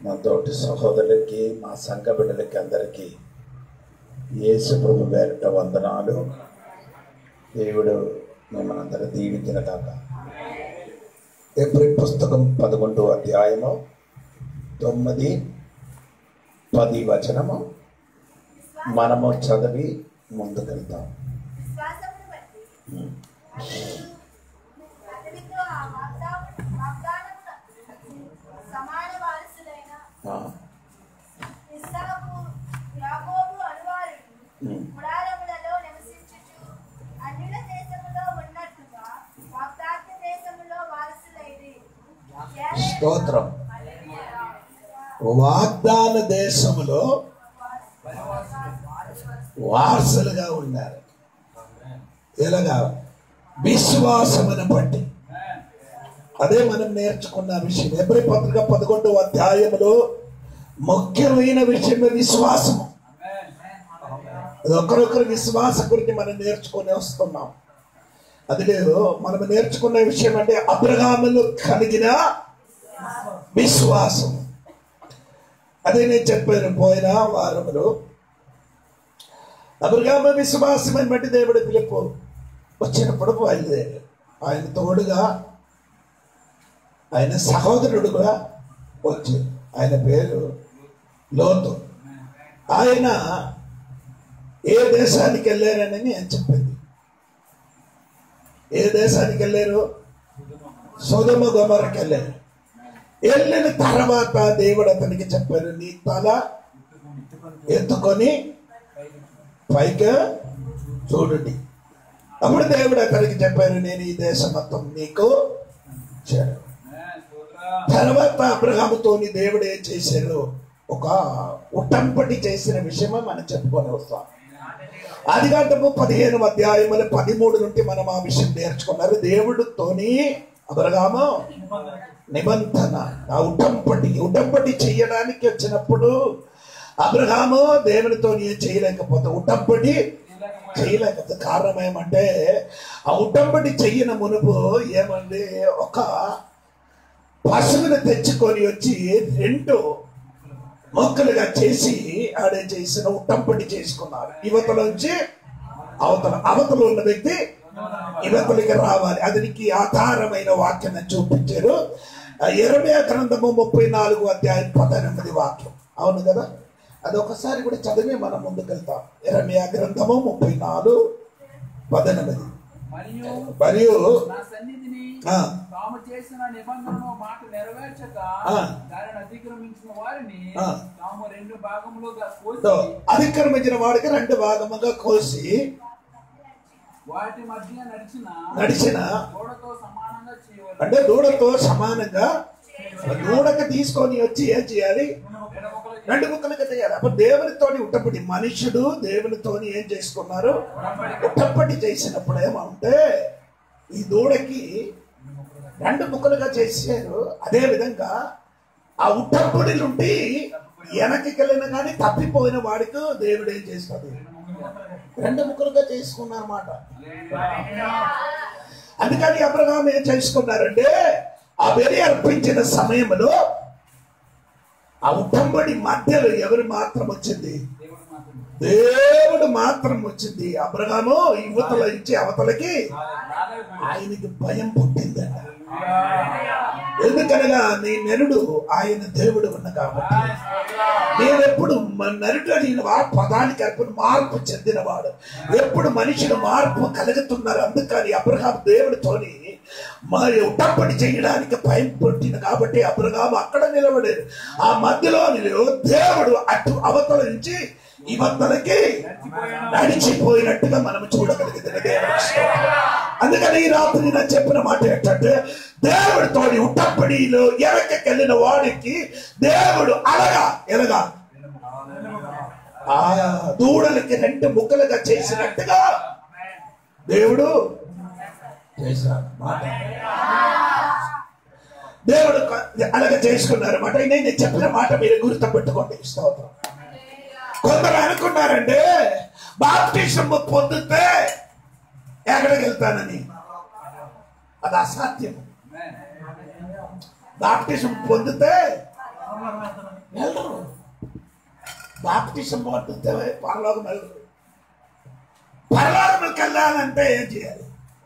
మా తోటి సహోదరులకి మా సంఘ బిడ్డలకి అందరికీ యేసు ప్రభు పేరిట వందనాలు దేవుడు మిమ్మల్ని అందరూ దీవించిన కాక ఎప్పుడు పుస్తకం పదకొండు అధ్యాయము తొమ్మిది పది వచనము మనము చదివి ముందుకెళ్తాం విశ్వాసమును బట్టి ఉమ్. అతనితో ఆ వాగ్దాన వాగ్దానమునకు సమాన వారసులైన ఆ, ఇస్సాకు యాకోబు అనువారులు ఉమ్. గుడారములలో నివసించుచు అన్యుల దేశములో ఉన్నట్టుగా వాగ్దాన దేశములో వారసులైరి స్తోత్రం వాగ్దాన దేశములో వారసులుగా ఉన్నారు ఎలాగా విశ్వాసమును బట్టి అదే మనం నేర్చుకున్న విషయం ఎబ్రి పత్రిక పదకొండు అధ్యాయములో ముఖ్యమైన విషయం విశ్వాసము అది ఒకరొకరు విశ్వాసం గురించి మనం నేర్చుకొని వస్తున్నాం అది లేదు మనం నేర్చుకున్న విషయం అంటే అబ్రహాములు కలిగిన విశ్వాసం అదే నేను చెప్పాను పోయిన వారములో అబ్రహాము విశ్వాసమని బట్టి దేవుడు పిలుపు వచ్చినప్పుడు బయలుదేరి ఆయన తోడుగా ఆయన సహోదరుడుగా వచ్చి ఆయన పేరు లోతు ఆయన ఏ దేశానికి వెళ్ళారని నేను చెప్పింది ఏ దేశానికి వెళ్ళారు సోదమ గొమరకి వెళ్ళారు వెళ్ళిన తర్వాత దేవుడు అతనికి చెప్పారు నీ తల ఎత్తుకొని పైకి చూడండి అప్పుడు దేవుడు అతనికి చెప్పారు నేను ఈ దేశం మొత్తం నీకు ఇచ్చాడు తర్వాత అబ్రహాముతోని దేవుడు ఏం చేశారు ఒక ఉటంపటి చేసిన విషయమే మనం చెప్పుకొని వస్తాం ఆదికాండము పదిహేను అధ్యాయములు పదిమూడు నుండి మనం ఆ విషయం నేర్చుకున్నారు దేవుడితోని అబ్రహాము నిబంధన ఆ ఉటంపటి ఉటంపటి చేయడానికి వచ్చినప్పుడు అబ్రహాము దేవునితో ఏం చేయలేకపోతే ఉటంపటి చేయలేకపోతే కారణం ఏమంటే ఆ ఉటంపటి చెయ్యన మునుపు ఏమండి ఒక పశువుని తెచ్చుకొని వచ్చి రెండు మొక్కలుగా చేసి ఆడే చేసిన ఉట్టంపటి చేసుకున్నారు యువతల నుంచి అవతల అవతల ఉన్న వ్యక్తి యువతలకి రావాలి అతనికి ఆధారమైన వాక్యం చూపించారు ఇరవై గ్రంథము ముప్పై నాలుగు అధ్యాయం పద్దెనిమిది వాక్యం అవును కదా అది ఒకసారి కూడా చదివి మనం ముందుకెళ్తాం ఇరవై గ్రంథము ముప్పై నాలుగు పద్దెనిమిది మరియు మరియు నా సన్నిధిని ఆ. తాము చేసిన నిబంధనను మాట నెరవేర్చక ఆ. దానిని అతిక్రమించిన వారిని ఆ. తాము రెండు భాగములుగా కోసి తో అతిక్రమించిన వాడికి రెండు భాగముగా కోసి వాటి మధ్య నడిచిన నడిచిన గోడతో సమానంగా చేయవలెను. అంటే దూడతో సమానంగా దూడకి తీసుకొని వచ్చి ఏం చేయాలి ఎడమొకలు రెండు ముక్కలుగా చేయాలి అప్పుడు దేవునితోని ఉట్టపడి మనుషుడు దేవునితోని ఏం చేసుకున్నారు ఉట్టపడి చేసినప్పుడు ఏమంటే ఈ దూడకి రెండు ముక్కలుగా చేశారు అదే విధంగా ఆ ఉట్టపడి నుండి వెనక్కి వెళ్ళిన కానీ తప్పిపోయిన వాడికి దేవుడు ఏం చేస్తాడు రెండు ముక్కలుగా చేసుకున్నారన్నమాట అందుకని అబ్రహాం ఏం చేసుకున్నారంటే ఆ బలి అర్పించిన సమయంలో ఆ ఉట్టంబడి మధ్యలో ఎవరు మాత్రం వచ్చింది దేవుడు మాత్రమే. దేవుడు మాత్రం వచ్చింది అబ్రహాము యువతల ఇచ్చి అవతలకి రాలేదు. ఆయనకి భయం పుట్టిందట ఎందుకనగా నీ నెరుడు ఆయన దేవుడు ఉన్న కాబట్టి నేను ఎప్పుడు నరుడు అడిగిన వాడు పదానికి అప్పుడు మార్పు చెందినవాడు ఎప్పుడు మనిషిని మార్పు కలుగుతున్నారు అందుకని అబ్రహాం దేవుడితోని మరి ఉట్టప్పటి చేయడానికి భయం పుట్టింది కాబట్టి అబ్రహాం అక్కడ నిలబడారు ఆ మధ్యలో నిలవ దేవుడు అటు అవతల నుంచి ఇవతలకి నడిచిపోయినట్టుగా మనం చూడగలిగింది దేవుడు అందుకని ఈ రాత్రి నేను చెప్పిన మాట ఏంటంటే దేవుడితో ఉట్టప్పడిలో వెనక్కెళ్ళిన వాడికి దేవుడు అలగా ఎలగా ఆ దూడలకి రెండు ముక్కలుగా చేసినట్టుగా దేవుడు చేశాడు మాట దేవుడు అలాగ చేసుకున్నారు మాట నేను చెప్పిన మాట మీరు గుర్తుపెట్టుకోండి స్తోత్రం కొందరు అనుకున్నారంటే బాప్టిజం పొందితే ఎక్కడికి వెళ్తానని అది అసాధ్యం బాప్టిజం పొందితే వెళ్ళరు బాప్టిజం పట్టితే పరలోకం వెళ్ళరు పరలోకంకి వెళ్ళాలంటే ఏం చేయాలి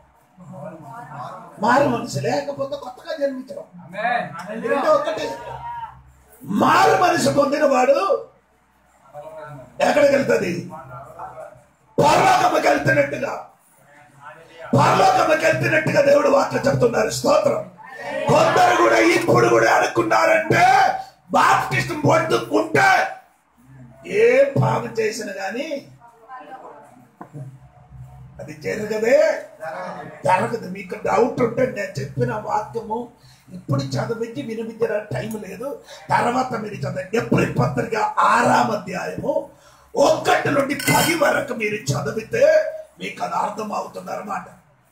మారు మనసు లేకపోతే కొత్తగా జన్మించడం ఆమేన్. రెండు ఒకటే మారు మనసు పొందిన వాడు ఎక్కడికి వెళ్తుంది పరలోకముకి వెళ్తున్నట్టుగా పరలోకముకి వెళ్తున్నట్టుగా దేవుడు వార్త చెప్తున్నారు స్తోత్రం కొందరు కూడా ఇప్పుడు కూడా అనుకున్నారంటే బాప్టిస్ట్ పొందుకుంటే ఏ పాపం చేసిన గాని అది జరగదే జరగదు మీకు డౌట్ ఉంటే నేను చెప్పిన వాక్యము ఇప్పుడు చదివించి వినిపించిన టైం లేదు తర్వాత మీరు చదవండి ఎప్పుడు పత్రిక ఆరాం అధ్యాయము ఒకటి నుండి పది వరకు మీరు చదివితే మీకు అది అర్థం అవుతుంది అనమాట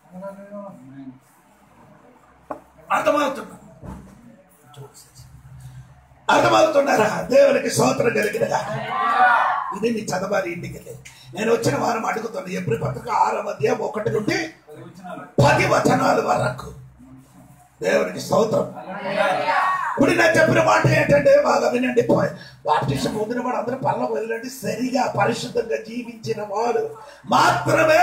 అర్థమవుతుంది అర్థమవుతున్నారా దేవునికి స్తోత్రం కలిగినగా ఇది నీ చదవాలి ఇంటికి వెళ్ళి నేను వచ్చిన వారం అడుగుతాను ఎప్పుడు పత్రిక ఆరవ అధ్యాయం ఒకటి నుండి చదివించినారు. పది వచనాల వరకు దేవునికి స్తోత్రం ఇప్పుడు నేను చెప్పిన మాట ఏంటంటే బాగా వినండి బాప్టిస్ట్ పొందిన వాడు అందరూ పర్లకు వెళ్ళండి సరిగా పరిశుద్ధంగా జీవించిన వాడు మాత్రమే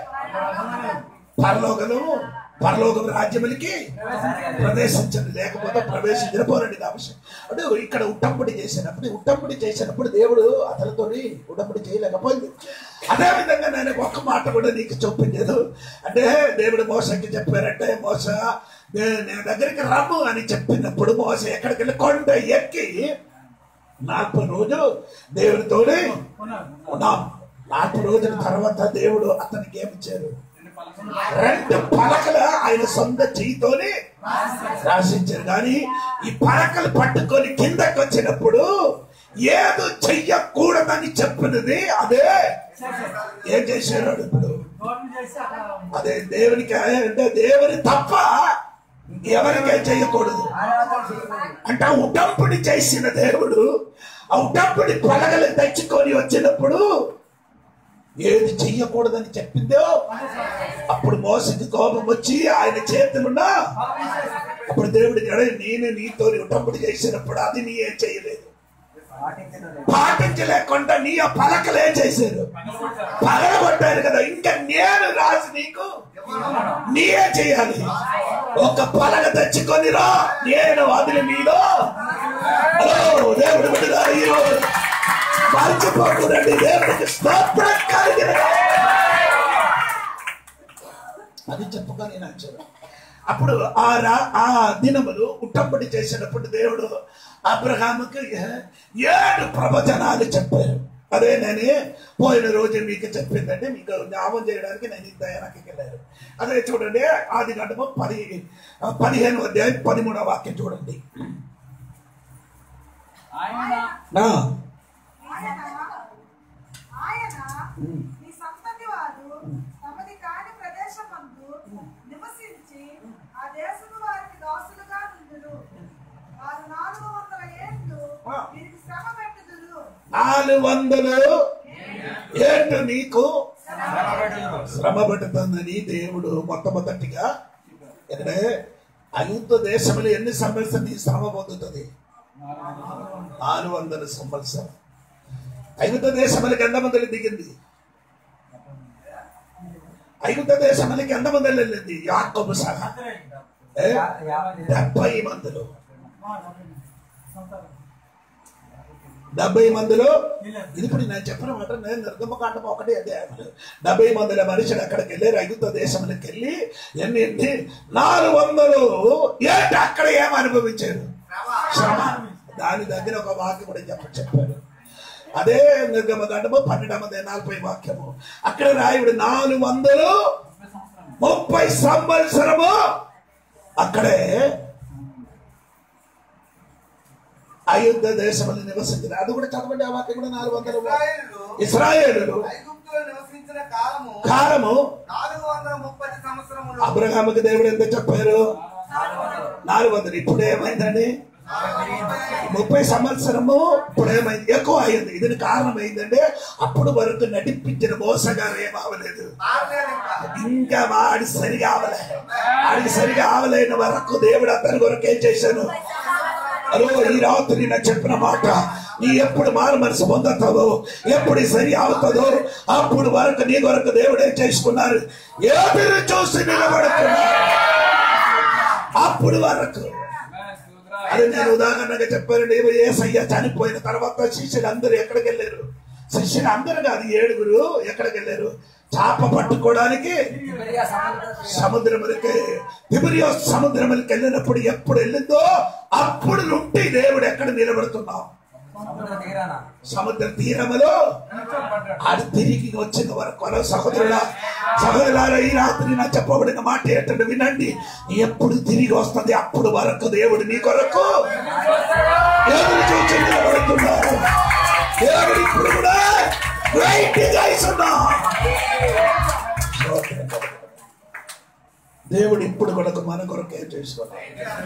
పరలోకము పరలోకం రాజ్యములకి ప్రవేశించండి లేకపోతే ప్రవేశించిన పోరండి అవసరం అంటే ఇక్కడ ఉట్టంపుడి చేసినప్పుడు ఉట్టంపుడి చేసినప్పుడు దేవుడు అతనితోని ఉట్టంపుడి చేయలేకపోయింది అదే విధంగా నేను ఒక్క మాట కూడా నీకు చూపించలేదు అంటే దేవుడు మోసకి చెప్పారంటే మోస నే- నేను దగ్గరికి రమ్ము అని చెప్పినప్పుడు మోస ఎక్కడికి వెళ్ళి కొండ ఎక్కి నలభై రోజు దేవుడితోనే ఉన్నాం నలభై రోజుల తర్వాత దేవుడు అతనికి ఏమిచ్చారు రెండు పలకలు రెండు పలకలు ఆయన సొంత చేయితోనే రాసించారు కానీ ఈ పలకలు పట్టుకొని కిందకి వచ్చినప్పుడు ఏదో చెయ్యకూడదని చెప్పినది అదే ఏం చేశాడు ఇప్పుడు అదే దేవునికి అంటే దేవుని తప్ప ఎవరికే చేయకూడదు అంటే ఉటంపుడి చేసిన దేవుడు ఆ ఉటంపుడి పలకలు తెచ్చుకొని వచ్చినప్పుడు ఏది చెయ్యకూడదని చెప్పిందో అప్పుడు మోసకి కోపం వచ్చి ఆయన చేతులున్నా అప్పుడు దేవుడి "అరే, నేను నీతో ఉటంపుడి చేసినప్పుడు అది నీ ఏం చేయలేదు పాటించలేకుండా నీ ఆ పలకలు ఏం చేశారు పగలగొట్టారు కదా ఇంకా నేను రాసి నీకు నీయే చేయాలి ఒక పలక తెచ్చుకొని రా నేను వదిలి నీలో ఓ దేవుడు బిడ్డగా ఈరోజు మర్చిపోకూడండి దేవుడికి స్తోత్రం కలిగిన అది చెప్పుకొని నచ్చారు అప్పుడు ఆ రా ఆ దినములు ఉట్టంబడి చేసినప్పుడు దేవుడు అబ్రహాముకి ఏడు ప్రవచనాలు చెప్పారు అదే నేను పోయిన రోజు మీకు చెప్పిందంటే మీకు జ్ఞాపం చేయడానికి నేను ఇంత వెనక్కి వెళ్ళాను అదే చూడండి ఆది గంటము పది పదిహేను అధ్యాయం పదిమూడవ వాక్యం చూడండి ఆయన నా ఆయన ఆయన నీ సంతతి వారు తమది కాని ప్రదేశమందు నివసించి ఆ దేశము వారికి దాసులుగా నుండురు వారు నాలుగు వందల ఏళ్ళు వీరికి శ్రమ పెట్టుదురు నాలుగు వందలు ఏంటి నీకు శ్రమ పడుతుందని దేవుడు మొట్టమొదటిగా ఎందుకంటే అయుద్ధ దేశంలో ఎన్ని సంవత్సరం నీ శ్రమ పొందుతుంది నాలుగు వందల సంవత్సరం ఐగుప్త దేశములకి ఎంత మంది దిగింది ఐగుప్త దేశములకి ఎంత మంది వెళ్ళింది యాకోబు సహా ఏ? డెబ్బై మందిలో డెబ్బై మందిలో ఇది ఇప్పుడు నేను చెప్పిన మాట నేను నిర్గమకాండం ఒకటి అధ్యాయములు డెబ్బై మందిల మనుషులు అక్కడికి వెళ్ళి ఐగుప్త దేశంలోకి వెళ్ళి ఎన్ని ఎన్ని నాలుగు వందలు ఏంటి అక్కడ ఏం అనుభవించారు శ్రమ దాని దగ్గర ఒక వాక్యం కూడా చెప్ప చెప్పారు అదే నిర్గమకాండము పన్నెండవ నలభై వాక్యము అక్కడ రాయుడు నాలుగు వందలు ముప్పై సంవత్సరము అక్కడే అయోధ్య దేశంలో నివసించిన అది కూడా చదవండి ఆ వాక్యం కూడా నాలుగు వందలు ఇశ్రాయేలు ఇస్రాయేలు ఐగుప్తులో నివసించిన కాలము కాలము నాలుగు వందల ముప్పై సంవత్సరములు అబ్రహాముకి దేవుడు ఎంత చెప్పారు నాలుగు వందలు ఇప్పుడు ఏమైందండి ముప్పై సంవత్సరము ఇప్పుడు ఏమైంది ఎక్కువ అయింది ఇది కారణం ఏంటంటే అప్పుడు వరకు నడిపించిన మోసగారు ఏం అవ్వలేదు ఆరలేదు ఇంకా ఇంకా వాడి సరిగా అవలే వాడికి సరిగా అవలేని వరకు దేవుడు అతని కొరకు ఏం చేశాను ఓ అదో ఈ రాత్రి నేను చెప్పిన మాట నీ ఎప్పుడు మారు మనసు పొందుతావో ఎప్పుడు సరి అవుతుందో అప్పుడు వరకు నీ వరకు దేవుడే చేసుకున్నారు ఎదురు చూసి నిలబడుతున్నారు అప్పుడు వరకు అది నేను ఉదాహరణగా చెప్పాను నేను ఏసయ్య చనిపోయిన తర్వాత శిష్యులు అందరూ ఎక్కడికి వెళ్ళారు శిష్యులు అందరూ కాదు ఏడుగురు ఎక్కడికి వెళ్ళారు చేప పట్టుకోవడానికి సముద్రములకి తిబిరియో సముద్రములకి వెళ్ళినప్పుడు ఎప్పుడు వెళ్ళిందో అప్పుడు నుండి దేవుడు ఎక్కడ నిలబడుతున్నాం సముద్ర తీరములో అది తిరిగి వచ్చిన వరకు అలా సహోదరుల సహోదరులారా ఈ రాత్రి నా చెప్పబడిన మాట ఏంటంటే వినండి ఎప్పుడు తిరిగి వస్తుంది అప్పుడు వరకు దేవుడు నీ కొరకు ఎదురు చూసి నిలబడుతున్నారు దేవుడు ఇప్పుడు కూడా వెయిట్ చేస్తున్నా దేవుడు ఇప్పుడు కూడా మన కొరకు ఏం చేసుకోవాలి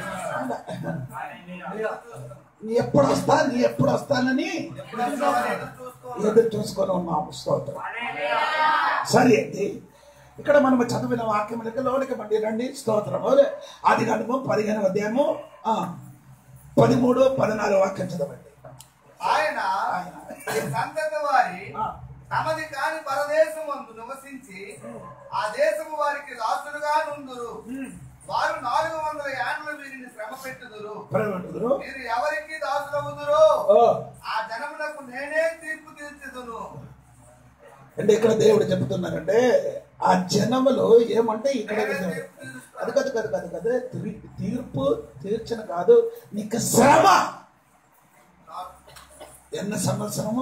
నీ ఎప్పుడు వస్తా నీ ఎప్పుడు వస్తానని ఎదురు చూసుకొని ఉన్నాము స్తోత్రం సరే అండి ఇక్కడ మనం చదివిన వాక్యములకి లోనికి మండి రండి స్తోత్రం ఆది గణము పదిహేను అధ్యాయము ఆ, పదిమూడు పద్నాలుగు వాక్యం చదవండి ఆయన ఈ సంతతి వారి ఆ, తమది కాని పరదేశమందు నివసించి ఆ దేశము వారికి రాసులుగా నుందురు వారు నాలుగు వందల ఏండ్లు వీరిని శ్రమ పెట్టుదురు పరమేశ్వరుడు. మీరు ఎవరికి దాసులవుదురు ఓ, ఆ జనమునకు నేనే తీర్పు తీర్చుదును అంటే ఇక్కడ దేవుడు చెప్తున్నారంటే ఆ జనములు ఏమంటే ఇక్కడ అది కాదు కాదు కాదు కాదు తీ- తీర్పు తీర్చన కాదు నీకు శ్రమ ఎన్న సంవత్సరము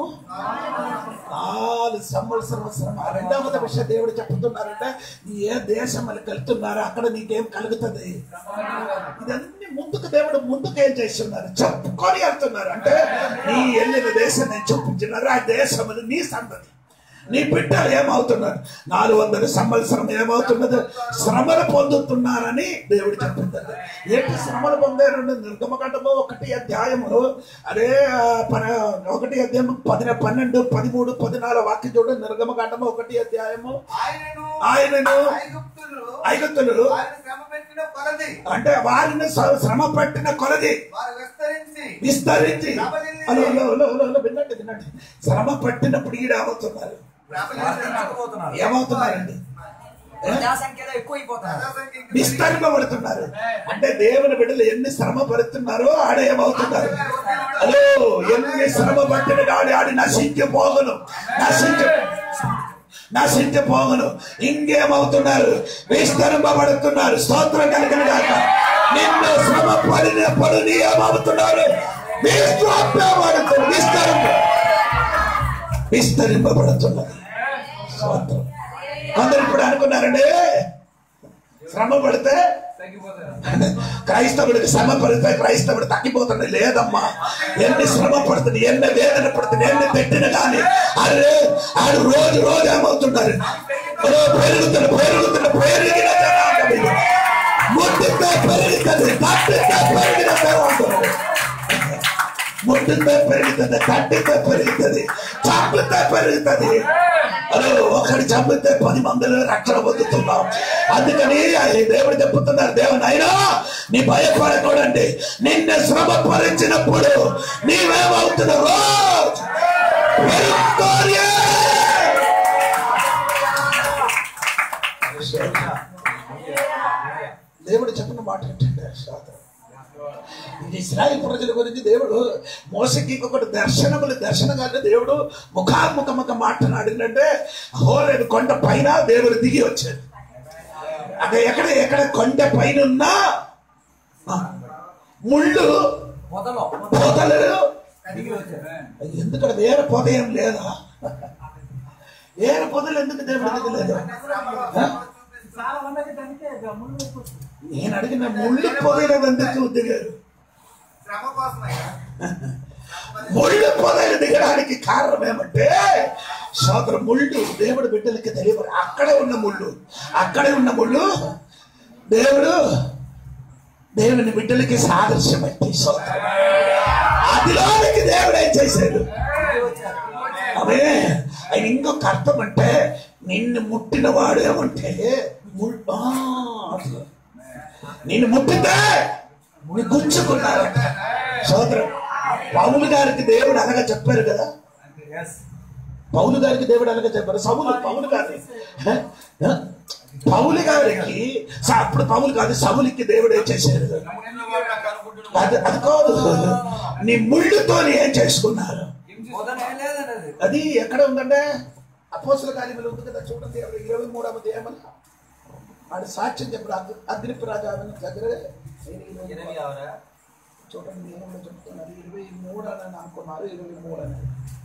నాలుగు సంవత్సరం శ్రమ రెండవది విషయం దేవుడు చెప్తున్నారంటే నీ ఏ దేశంలోకి వెళ్తున్నారో అక్కడ నీకేం కలుగుతుంది ఇదన్నీ ముందుకు దేవుడు ముందుకు ఏం చేస్తున్నారు చెప్పుకొని వెళ్తున్నారు అంటే నీ వెళ్ళిన దేశం నేను చూపించినారు ఆ దేశములు నీ సంతతి నీ బిడ్డలు ఏమవుతున్నారు నాలుగు వందల సంవత్సరం ఏమవుతున్నది శ్రమలు పొందుతున్నారని దేవుడు చెప్తున్నారు ఏంటి శ్రమలు పొందారు నిర్గమకాండము ఒకటి అధ్యాయము అదే ఆ, పన ఒకటి అధ్యాయము పది పన్నెండు పదిమూడు పదినాలుగు వాక్యం చూడు నిర్గమకాండము ఒకటి అధ్యాయము ఆయనను ఆయనను ఐగుప్తులు ఐగుప్తులు వారిని శ్రమ పెట్టిన కొలది అంటే వారిని శ్ర- శ్రమ పట్టిన కొలది వారు విస్తరించి విస్తరించి hello hello hello hello hello వినండి వినండి శ్రమ పట్టినప్పుడు ఈడ అవుతున్నారు ప్రబలించకపోతున్నారు ఏమవుతున్నారండి ఏ? ప్రజాసంఖ్యలో ఎక్కువైపోతున్నారు ప్రజాసంఖ్య ఇంకా విస్తరింపబడుతున్నారు అంటే దేవుని బిడ్డలు ఎన్ని శ్రమ పడుతున్నారో ఆడ ఏమవుతున్నారు హలో ఎన్ని శ్రమ పట్టిన ఆడి ఆడి నశించిపోగను నశించి నశించిపోగను ఇంకేమవుతున్నారు విస్తరింపబడుతున్నారు స్తోత్రం కలిగిన కాక నిన్ను శ్రమ పడినప్పుడు నీ ఏమవుతున్నారు విస్తరింపబడుతున్నారు విస్తరింప విస్తరింపబడుతున్నది స్తోత్రం కొందరు ఇప్పుడు అనుకున్నారండి శ్రమ పడితే క్రైస్తవుడికి శ్రమ పడితే క్రైస్తవుడు తగ్గిపోతుంది లేదమ్మా ఎన్ని శ్రమ పడుతుంది ఎన్ని వేదన పడుతుంది ఎన్ని పెట్టిన కానీ అరే ఆడు రోజు రోజు ఏమవుతున్నారు ఓ పెరుగుతున్న పెరుగుతున్న పెరిగిన జనాంగం ఇది. ముట్టితే పెరుగుతుంది తట్టితే పెరిగిన జనాంగం. ముట్టితే పెరుగుతుంది తట్టితే పెరుగుతుంది చంపితే పెరుగుతుంది అరే ఒకటి చంపితే పది మందిలో రక్షణ పొందుతున్నాం అందుకని ఈ దేవుడు చెప్తున్నారు దేవుని అయినా నీ భయపడకూడండి నిన్ను శ్రమ భరించినప్పుడు నీవేమవుతున్నావు పెరుగుకోరియే. దేవుడు చెప్పిన మాట ఏంటంటే స్తోత్రం. ఇది ఇస్రాయల్ ప్రజల గురించి దేవుడు మోసకి ఒకటి దర్శనములు దర్శనగానే దేవుడు ముఖాముఖముఖ మాట్లాడిందంటే హోరేడు కొండ పైన దేవుడు దిగి వచ్చాడు అక్కడ ఎక్కడ ఎక్కడ కొండ పైన ఉన్నా ఆ, ముళ్ళు మొదలు పొదలు దిగి వచ్చారు ఎందుకంటే వేరే పొద ఏం లేదా వేరే పొదలు ఎందుకు దేవుడు దిగలేదు ఆ? చాలా మందికి దానికే గమ్ములు అయిపోతుంది నేను అడిగిన ముళ్ళు పొదలు ఎందుకు దిగారు శ్రమ కోసమయ్యా ముళ్ళు పొదలు దిగడానికి కారణం ఏమంటే సోదర ముళ్ళు దేవుడు బిడ్డలకి తెలియదు అక్కడే ఉన్న ముళ్ళు అక్కడే ఉన్న ముళ్ళు దేవుడు దేవుని బిడ్డలకి సాదృశ్యమైంది సోదర అదిలోనికి దేవుడు ఏం చేశాడు అవే ఆయన ఇంకొక అర్థం అంటే నిన్ను ముట్టిన వాడు ఏమంటే ముళ్ళు ఆ, అట్లా. నిన్ను ముట్టితే నీ గుంజుకున్నారంట సోదరం పౌలు గారికి దేవుడు అనగా చెప్పారు కదా పౌలు గారికి దేవుడు అనగా చెప్పారు సౌలు పౌలు గారి హ? హ? పౌలు గారికి స- అప్పుడు పౌలు కాదు సౌలికి దేవుడు ఏం చేశారు అది అది కాదు నీ ముళ్ళుతో ఏం చేసుకున్నారు పొదలు ఏం లేదండి అది అది ఎక్కడ ఉందంటే అపోసల కార్యములు ఉంది కదా చూడండి అక్కడ ఇరవై మూడవ దేహములు వాడు సాక్ష్యం చెప్పాడు అగ్ని అగ్నిపు రాజా దగ్గర ఇరవై ఆరా చూడండి నేను కూడా చెప్తున్నాను ఇరవై మూడు అని అనుకున్నారు ఇరవై మూడు అని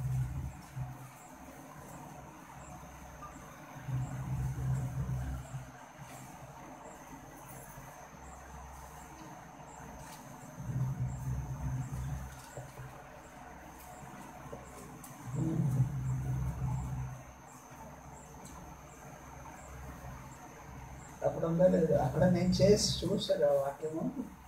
అక్కడ ఉందా లేదు అక్కడ నేను చేసి చూసాను ఆ వాక్యము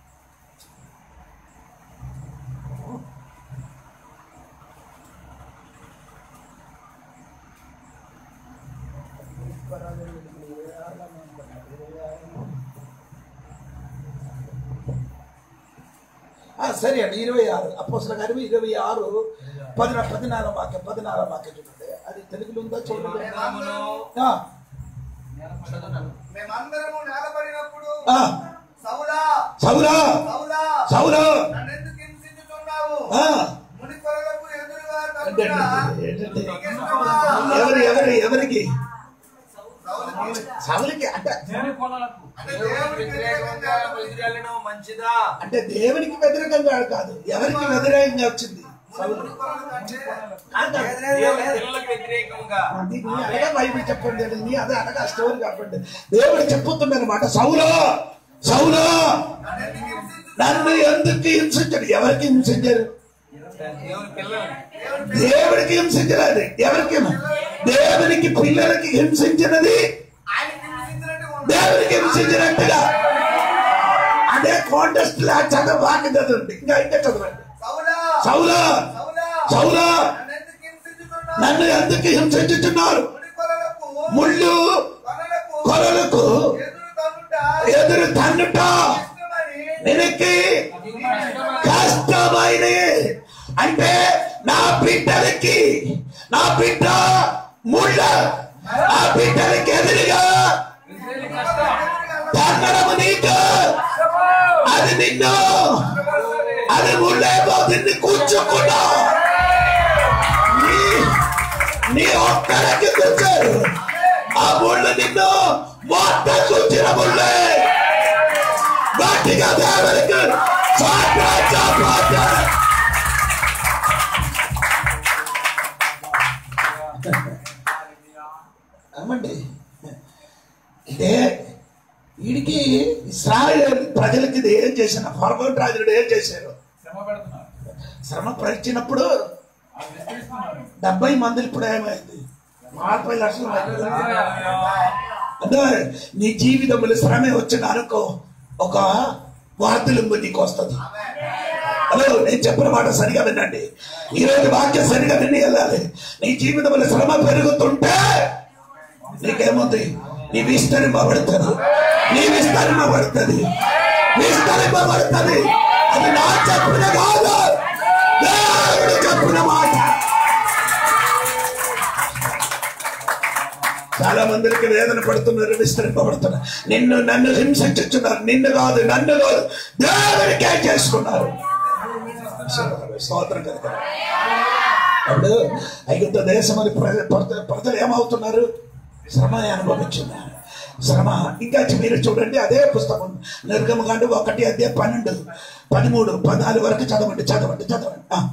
ఆ, సరే అండి ఇరవై ఆరు అపోసల గారి ఇరవై ఆరు పదిన పదినాలుగు వాక్యం పదినాలుగు వాక్యం చూడండి అది తెలుగులో ఉందా చూడండి ఆ, మేమందరము నేలబడినప్పుడు ఆ, సౌలా సౌరా సౌలా సౌరా నన్నెందుకు హింసించుతున్నావు ఆ, ముని కొరలకు ఎదురుగా అంటే తప్పున ఏంటంటే నీకిష్టమా? ఎవరు ఎవరు ఎవరికి సౌలుకి సౌలికి అంటే దేవుని పొలాలకు అంటే దేవుడికి వ్యతిరేకంగా ఎదురెళ్ళడం మంచిదా అంటే దేవునికి వ్యతిరేకంగా కాదు ఎవరికి వ్యతిరేకంగా వచ్చింది సౌలు ముని కొరలకు అంటే కాదు. దేవుని పిల్లలకు వ్యతిరేకంగా అది నీ అనగా బైబిల్ చెప్పండి అది నీ అదే అనగా స్టోరీ చెప్పండి దేవుడు చెప్పుతుందన్నమాట సౌలో సౌలో నన్నెందుకు హింసించు నన్ను ఎందుకు హింసించడు ఎవరికి హింసించారు దేవుని పిల్లలు దేవుడికి హింసించలేదు ఎవరికి దేవునికి పిల్లలకి హింసించినది ఆయనకి హింసించినట్టు ఉంది. దేవునికి హింసించినట్టుగా అదే కాంటెస్ట్ లా చదవ వాకి చదవండి ఇంకా ఇంకా చదవండి సౌలా సౌలా సౌలా సౌలా నన్నెందుకు హింసించుతున్నావు నన్ను ఎందుకు హింసించుతున్నారు ముని కొరలకు ముళ్ళు కొనలకు కొరలకు ఎదురు తన్నుట ఎదురు తన్నుట ఇష్టమని వెనక్కి కష్టమైన అంటే నా బిడ్డలకి నా బిడ్డ ముళ్ళ ఆ బిడ్డలకి ఎదురుగా తన్నడము నీకు అది నిన్ను అది ముళ్ళేమో నిన్ను కూర్చోకుండా నీ నీ ఒక్కడికి కూర్చోరు ఆ ముళ్ళు నిన్ను మొత్తం కూర్చిన ముళ్ళే గట్టిగా దేవునికి చాపా చాపా ఏమండి ఇదే వీడికి ఇస్రాయేల్ ప్రజలకి ఇది ఏం చేసిన ఫర్గోట్ రాజుడు ఏం చేశారు శ్రమ పెడుతున్నారు శ్రమ పరిచినప్పుడు అది విస్తరిస్తున్నారు డెబ్బై మంది ఇప్పుడు ఏమైంది నలభై లక్షలు అయింది. అదే నీ జీవితంలో శ్రమే వచ్చిన అనుకో ఒక వార్తలింపు నీకు వస్తుంది హలో నేను చెప్పిన మాట సరిగా వినండి ఈ రోజు వాక్యం సరిగా విని వెళ్ళాలి నీ జీవితంలో శ్రమ పెరుగుతుంటే నీకేముంది నీ విస్తరింపబడుతుంది నీ విస్తరింపబడుతుంది విస్తరింపబడుతుంది అది నా చెప్పిన కాదు దేవుడు చెప్పిన మాట చాలా మందికి వేదన పడుతున్నారు విస్తరింపబడుతున్నారు నిన్ను నన్ను హింసించుతున్నారు నిన్ను కాదు నన్ను కాదు దేవుడికే చేసుకున్నారు స్తోత్రం కదా అప్పుడు ఐగుప్త దేశం అని ప్రజ- ప్రజ- ప్రజలు ఏమవుతున్నారు శ్రమ అనుభవించున్నారు శ్రమ ఇంకా మీరు చూడండి అదే పుస్తకం నిర్గమకాండ ఒకటి అదే పన్నెండు పదమూడు పద్నాలుగు వరకు చదవండి చదవండి చదవండి ఆ,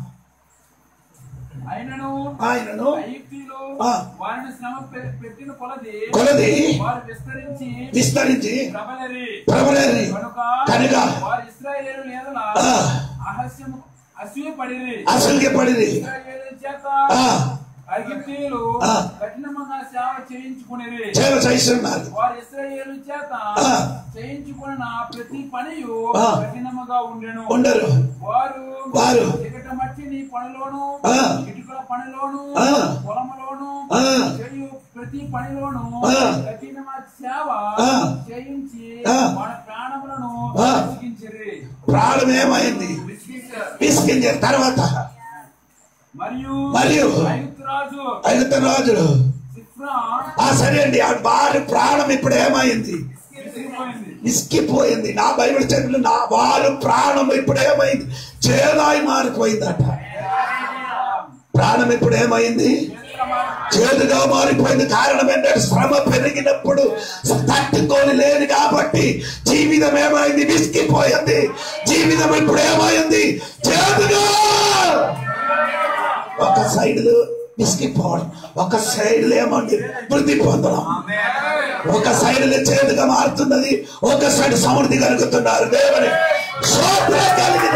ఆయనను ఆయనను ఐగుప్తీయులు ఆ. వారిని శ్రమ పె- పెట్టిన కొలది కొలది వారు విస్తరించి విస్తరించి ప్రబలరి ప్రబలేరి కనుక కనుక వారు ఇస్రాయేలు లేదల ఆ. అహస్యము అసూయపడిరి అసలుకి పడింది ఇస్రాయేలు చేత ఆ. ఐగుప్తీయులు ఆ. కఠినముగా సేవ చేయించుకునేది సేవ చేస్తున్నారు వారు ఇస్రాయేలు చేత ఆ. చేయించుకున్న ప్రతి పనియు ఆ. కఠినముగా ఉండెను ఉండరు వారు వారు ఇకట మట్టిని పనిలోను ఆ. ఇటుకల పనిలోను ఆ. పొలములోను ఆ. చేయు ప్రతి పనిలోను ఆ. కఠినమైన సేవ ఆ. చేయించి ఆ. మన ప్రాణములను ఆ. బ్రతికించిరి ప్రాణం ఏమైంది విసిగించారు. ఇసుకించారు తర్వాత మరియు మరియు ఐగుప్తు రాజు ఐదు రాజులు సిఫ్రా ఆ సరే అండి ఆ వారి ప్రాణం ఇప్పుడు ఏమైంది విసిగిపోయింది ఇసుకిపోయింది నా బైబిల్ చదివిన నా వారు ప్రాణం ఇప్పుడు ఏమైంది చేదాయి మారిపోయిందట ప్రాణం ఇప్పుడు ఏమైంది చేదుగా మారిపోయింది కారణం ఏంటంటే శ్రమ పెరిగినప్పుడు తట్టుకొని లేదు కాబట్టి జీవితం ఏమైంది విసిగిపోయింది జీవితం ఇప్పుడు ఏమైంది చేదుగా ఒక సైడ్ విసిగిపోవడం ఒక సైడ్ ఏమండి వృద్ధి పొందడం ఒక సైడ్ చేదుగా మారుతున్నది ఒక సైడ్ సమృద్ధి కలుగుతున్నారు దేవుని స్తోత్రం కలిగిన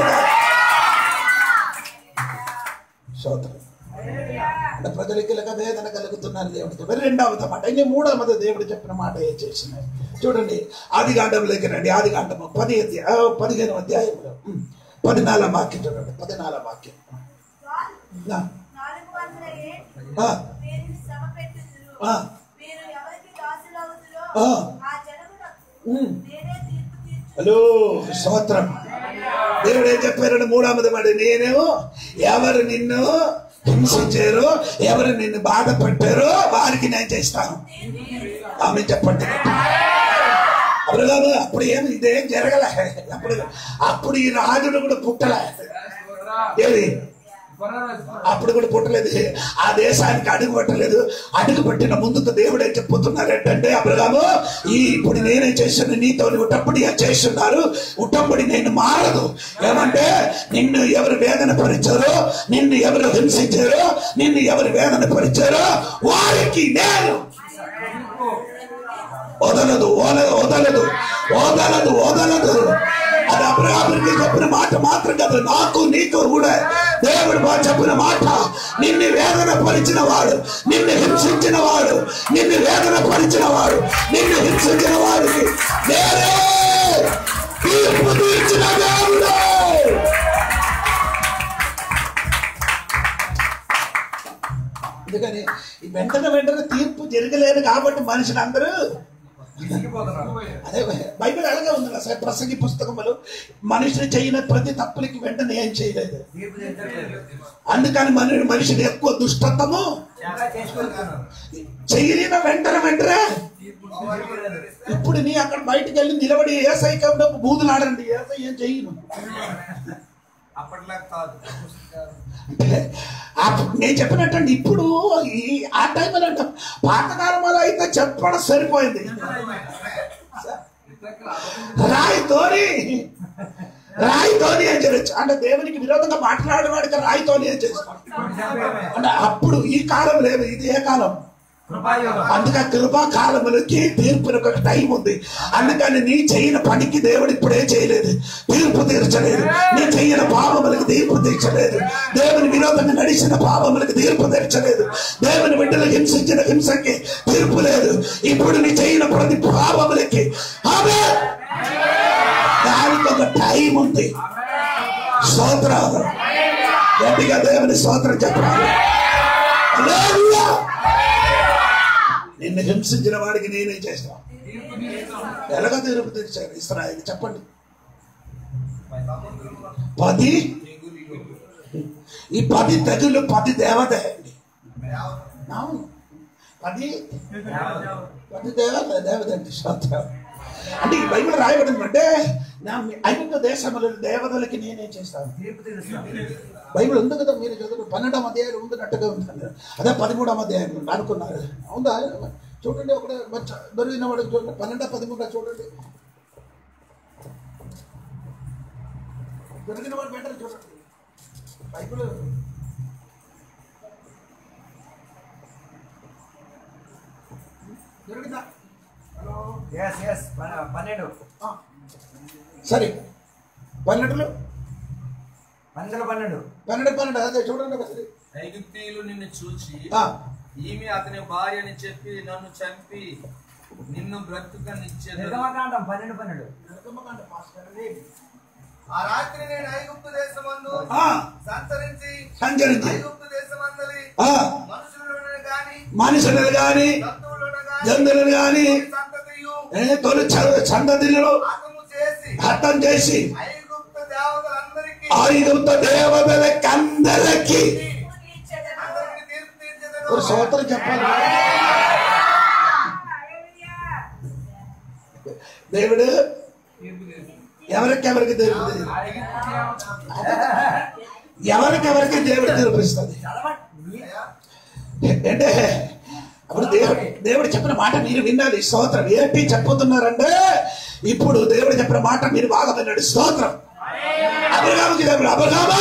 స్తోత్రం అంటే ప్రజలకి ఇలాగ వేదన కలుగుతున్నారు దేవుడికి మరి రెండవది మాట ఇది మూడవది దేవుడు చెప్పిన మాట ఏం చేసినాయి చూడండి ఆది కాండంలోకి రండి ఆది కాండము పది అధ్యాయ ఆ, పదిహేను అధ్యాయంలో ఉమ్, పదినాలుగు వాక్యం చూడండి పదినాలుగు వాక్యం నా, నాలుగు వందల ఏండ్లు ఆ, మీరు శ్రమ పెట్టుదురు. ఆ. మీరు ఎవరికి దాసులవుదురో ఆ. ఆ జనమునకు ఉమ్. నేనే తీర్పు తీర్చు హలో స్తోత్రం దేవుడు ఏం చెప్పారంటే మూడవది మాట నేనేమో ఎవరు నిన్ను హింసించారో ఎవరు నిన్ను బాధ పెట్టారో వారికి నేను చేస్తాను ఆమె చెప్పండి అప్పుడు కాదు అప్పుడు ఏమి ఇదేం జరగలే అప్పుడు అప్పుడు ఈ రాజుడు కూడా పుట్టలే ఏది అప్పుడు కూడా పుట్టలేదు ఆ దేశానికి అడుగు పట్టలేదు అడుగు పట్టిన ముందుకు దేవుడే చెప్పుతున్నారు ఏంటంటే అబ్రహాము ఈ ఇప్పుడు నేనే చేస్తున్న నీతో ఉట్టప్పుడు చేస్తున్నారు ఉట్టప్పుడు నేను మారదు ఏమంటే నిన్ను ఎవరు వేదన పరిచారో నిన్ను ఎవరు హింసించారో నిన్ను ఎవరు వేదన పరిచారో వారికి నేను వదలదు వదలదు వదలదు వదలదు వదలదు అది అబ్రహాముకి చెప్పిన మాట మాత్రం కాదు నాకు నీకు కూడా దేవుడు బాగా చెప్పిన మాట నిన్ను వేదన పరిచిన వాడు నిన్ను హింసించిన వాడు నిన్ను వేదన పరిచిన వాడు నిన్ను హింసించిన వాడికి నేనే తీర్పు తీర్చిన దేవుడే అందుకని ఈ వెంటనే వెంటనే తీర్పు జరగలేదు కాబట్టి మనుషులు అందరూ అదే బైబిల్ అలాగే ఉంది కదా సార్ ప్రసంగి పుస్తకములు మనుషులు చేయని ప్రతి తప్పులకి వెంటనే ఏం చేయలేదు అందుకని మన మనుషులు ఎక్కువ దుష్టత్వము చేయలేన వెంటనే వెంటనే ఇప్పుడు నీ అక్కడ బయటికి వెళ్ళి నిలబడి ఏసై కప్పుడు బూదులాడండి ఏసై ఏం చేయను అప్పట్లా కాదు అంటే అప్పుడు నేను చెప్పినట్టండి ఇప్పుడు ఈ ఆ టైంలో అంటే పాతకాలంలో అయితే చెప్పడం సరిపోయింది రాయితోని రాయితోని ఏం చేయొచ్చు అంటే దేవునికి విరోధంగా మాట్లాడేవాడికి రాయితోని ఏం చేసుకోవాలి అంటే అప్పుడు ఈ కాలం లేదు ఇది ఏ కాలం అందుకే కృపా కాలములకి తీర్పునికి ఒక టైం ఉంది అందుకని నీ చేయని పనికి దేవుడు ఇప్పుడే చేయలేదు తీర్పు తీర్చలేదు నీ చేయని పాపములకు తీర్పు తీర్చలేదు దేవుని విరోధంగా నడిచిన పాపములకు తీర్పు తీర్చలేదు దేవుని బిడ్డలకు హింసించిన హింసకి తీర్పు లేదు ఇప్పుడు నీ చేయని ప్రతి పాపములకి ఆమె దానికి ఒక టైం ఉంది స్తోత్రం గట్టిగా దేవుని స్తోత్రం చెప్పాలి హల్లెలూయా. నిన్ను హింసించిన వాడికి నేనే చేస్తాను ఎలాగ తీర్పు తెచ్చారు ఇస్రాయల్ చెప్పండి పది ఈ పది తెగులు పది దేవత అండి అవును పది పది దేవత దేవత అండి స్తోత్రం అంటే ఈ బైబిల్ రాయబడింది అంటే నా ఐదు దేశముల దేవతలకి నేనేం చేస్తాను బైబిల్ ఉంది కదా మీరు చదువు పన్నెండవ అధ్యాయం ఉందినట్టుగా ఉంది కదా. అదే పదమూడవ అధ్యాయం ఉంది అనుకున్నారు ఉందా చూడండి ఒకటే మంచి- దొరికిన వాడికి చూడండి పన్నెండవ పదమూడవ చూడండి దొరికిన వాడు బెటర్ చూడండి బైబిల్ దొరికిందా హలో ఎస్ ఎస్ పన్నెండు ఆ. సరే పన్నెండులో పన్నెండు పన్నెండు పన్నెండు పన్నెండు అదే చూడండి ఒకసారి ఐగుప్తీయులు నిన్ను చూచి ఆ, ఈమె అతని భార్య అని చెప్పి నన్ను చంపి నిన్ను బ్రతుకనిచ్చేది నిర్గమకాండం పన్నెండు పన్నెండు నిర్గమకాండ మాస్టర్ అది. ఆ రాత్రి నేను ఐగుప్తు దేశమందు ఆ, సంచరించి సంచరించి ఐగుప్తు దేశమందలి ఆ, మనుషులను గాని మనుషులను గాని జంతువులను గాని జంతువులను గాని సంతతియు ఏ, తొలి చ- సంతతిలో హతము చేసి హతం చేసి ఐగుప్తు దేవతలందరికీ ఐగుప్త దేవతలకి అందరికి తీర్పు తీర్చెదను. అందరికి తీర్పు తీర్చెదను. ఒక సోదరు చెప్పాలి దేవుడు ఎవరికెవరికి దేవుడు తెలియదు ఎవరికెవరికి దేవుడు తెలిపిస్తుంది అంటే అప్పుడు దేవుడు దేవుడు చెప్పిన మాట మీరు వినాలి స్తోత్రం ఏంటి చెప్పుతున్నారంటే ఇప్పుడు దేవుడు చెప్పిన మాట మీరు బాగా విన్నాడు స్తోత్రం అబ్రహాముకి దేవుడు అబ్రహామా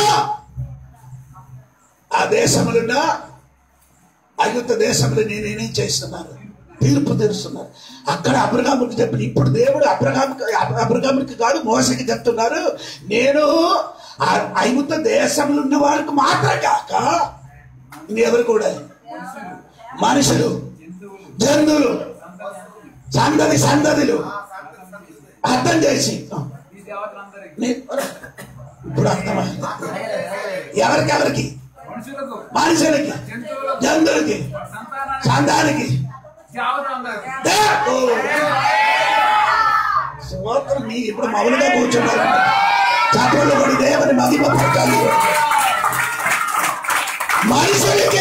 ఆ దేశములున్న ఐగుప్త దేశంలో నేను నేనేం చేస్తున్నాను తీర్పు తీరుస్తున్నారు అక్కడ అబ్రహాముకి చెప్పిన ఇప్పుడు దేవుడు అబ్రహాముకి అబ్రహాముకి కాదు మోసకి చెప్తున్నారు నేను ఆ ఐగుప్త దేశంలో ఉన్న వారికి మాత్రం కాక ఇంకెవరు కూడా మనుషులు జంతువులు సందది సందదులు అర్థం చేసి ఈ దేవతలందరికీ నీ- ఇప్పుడు అర్థమైంది ఎవరికెవరికి మనుషులకు మనుషులకి జంతువులకు జంతువులకి సంతానానికి సంతానికి దేవతలందరికీ స్తోత్రం మీ ఇప్పుడు మౌనంగా కూర్చున్నారు చప్పట్లు కొడి దేవుని మహిమ పరచాలి మనుషులకి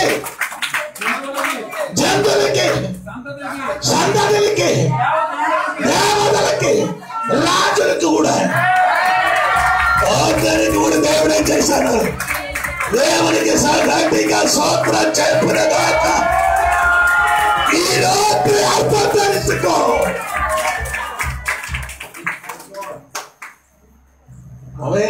జంతువులకి సంతతికి సంతతులకి దేవతలకి రాజులకు కూడా అందరికి కూడా దేవుడే చేశాడు దేవునికి సంగతిగా సూత్రం చెప్పిన దాకా ఈ రాత్రి అర్థం తెలుసుకో అవే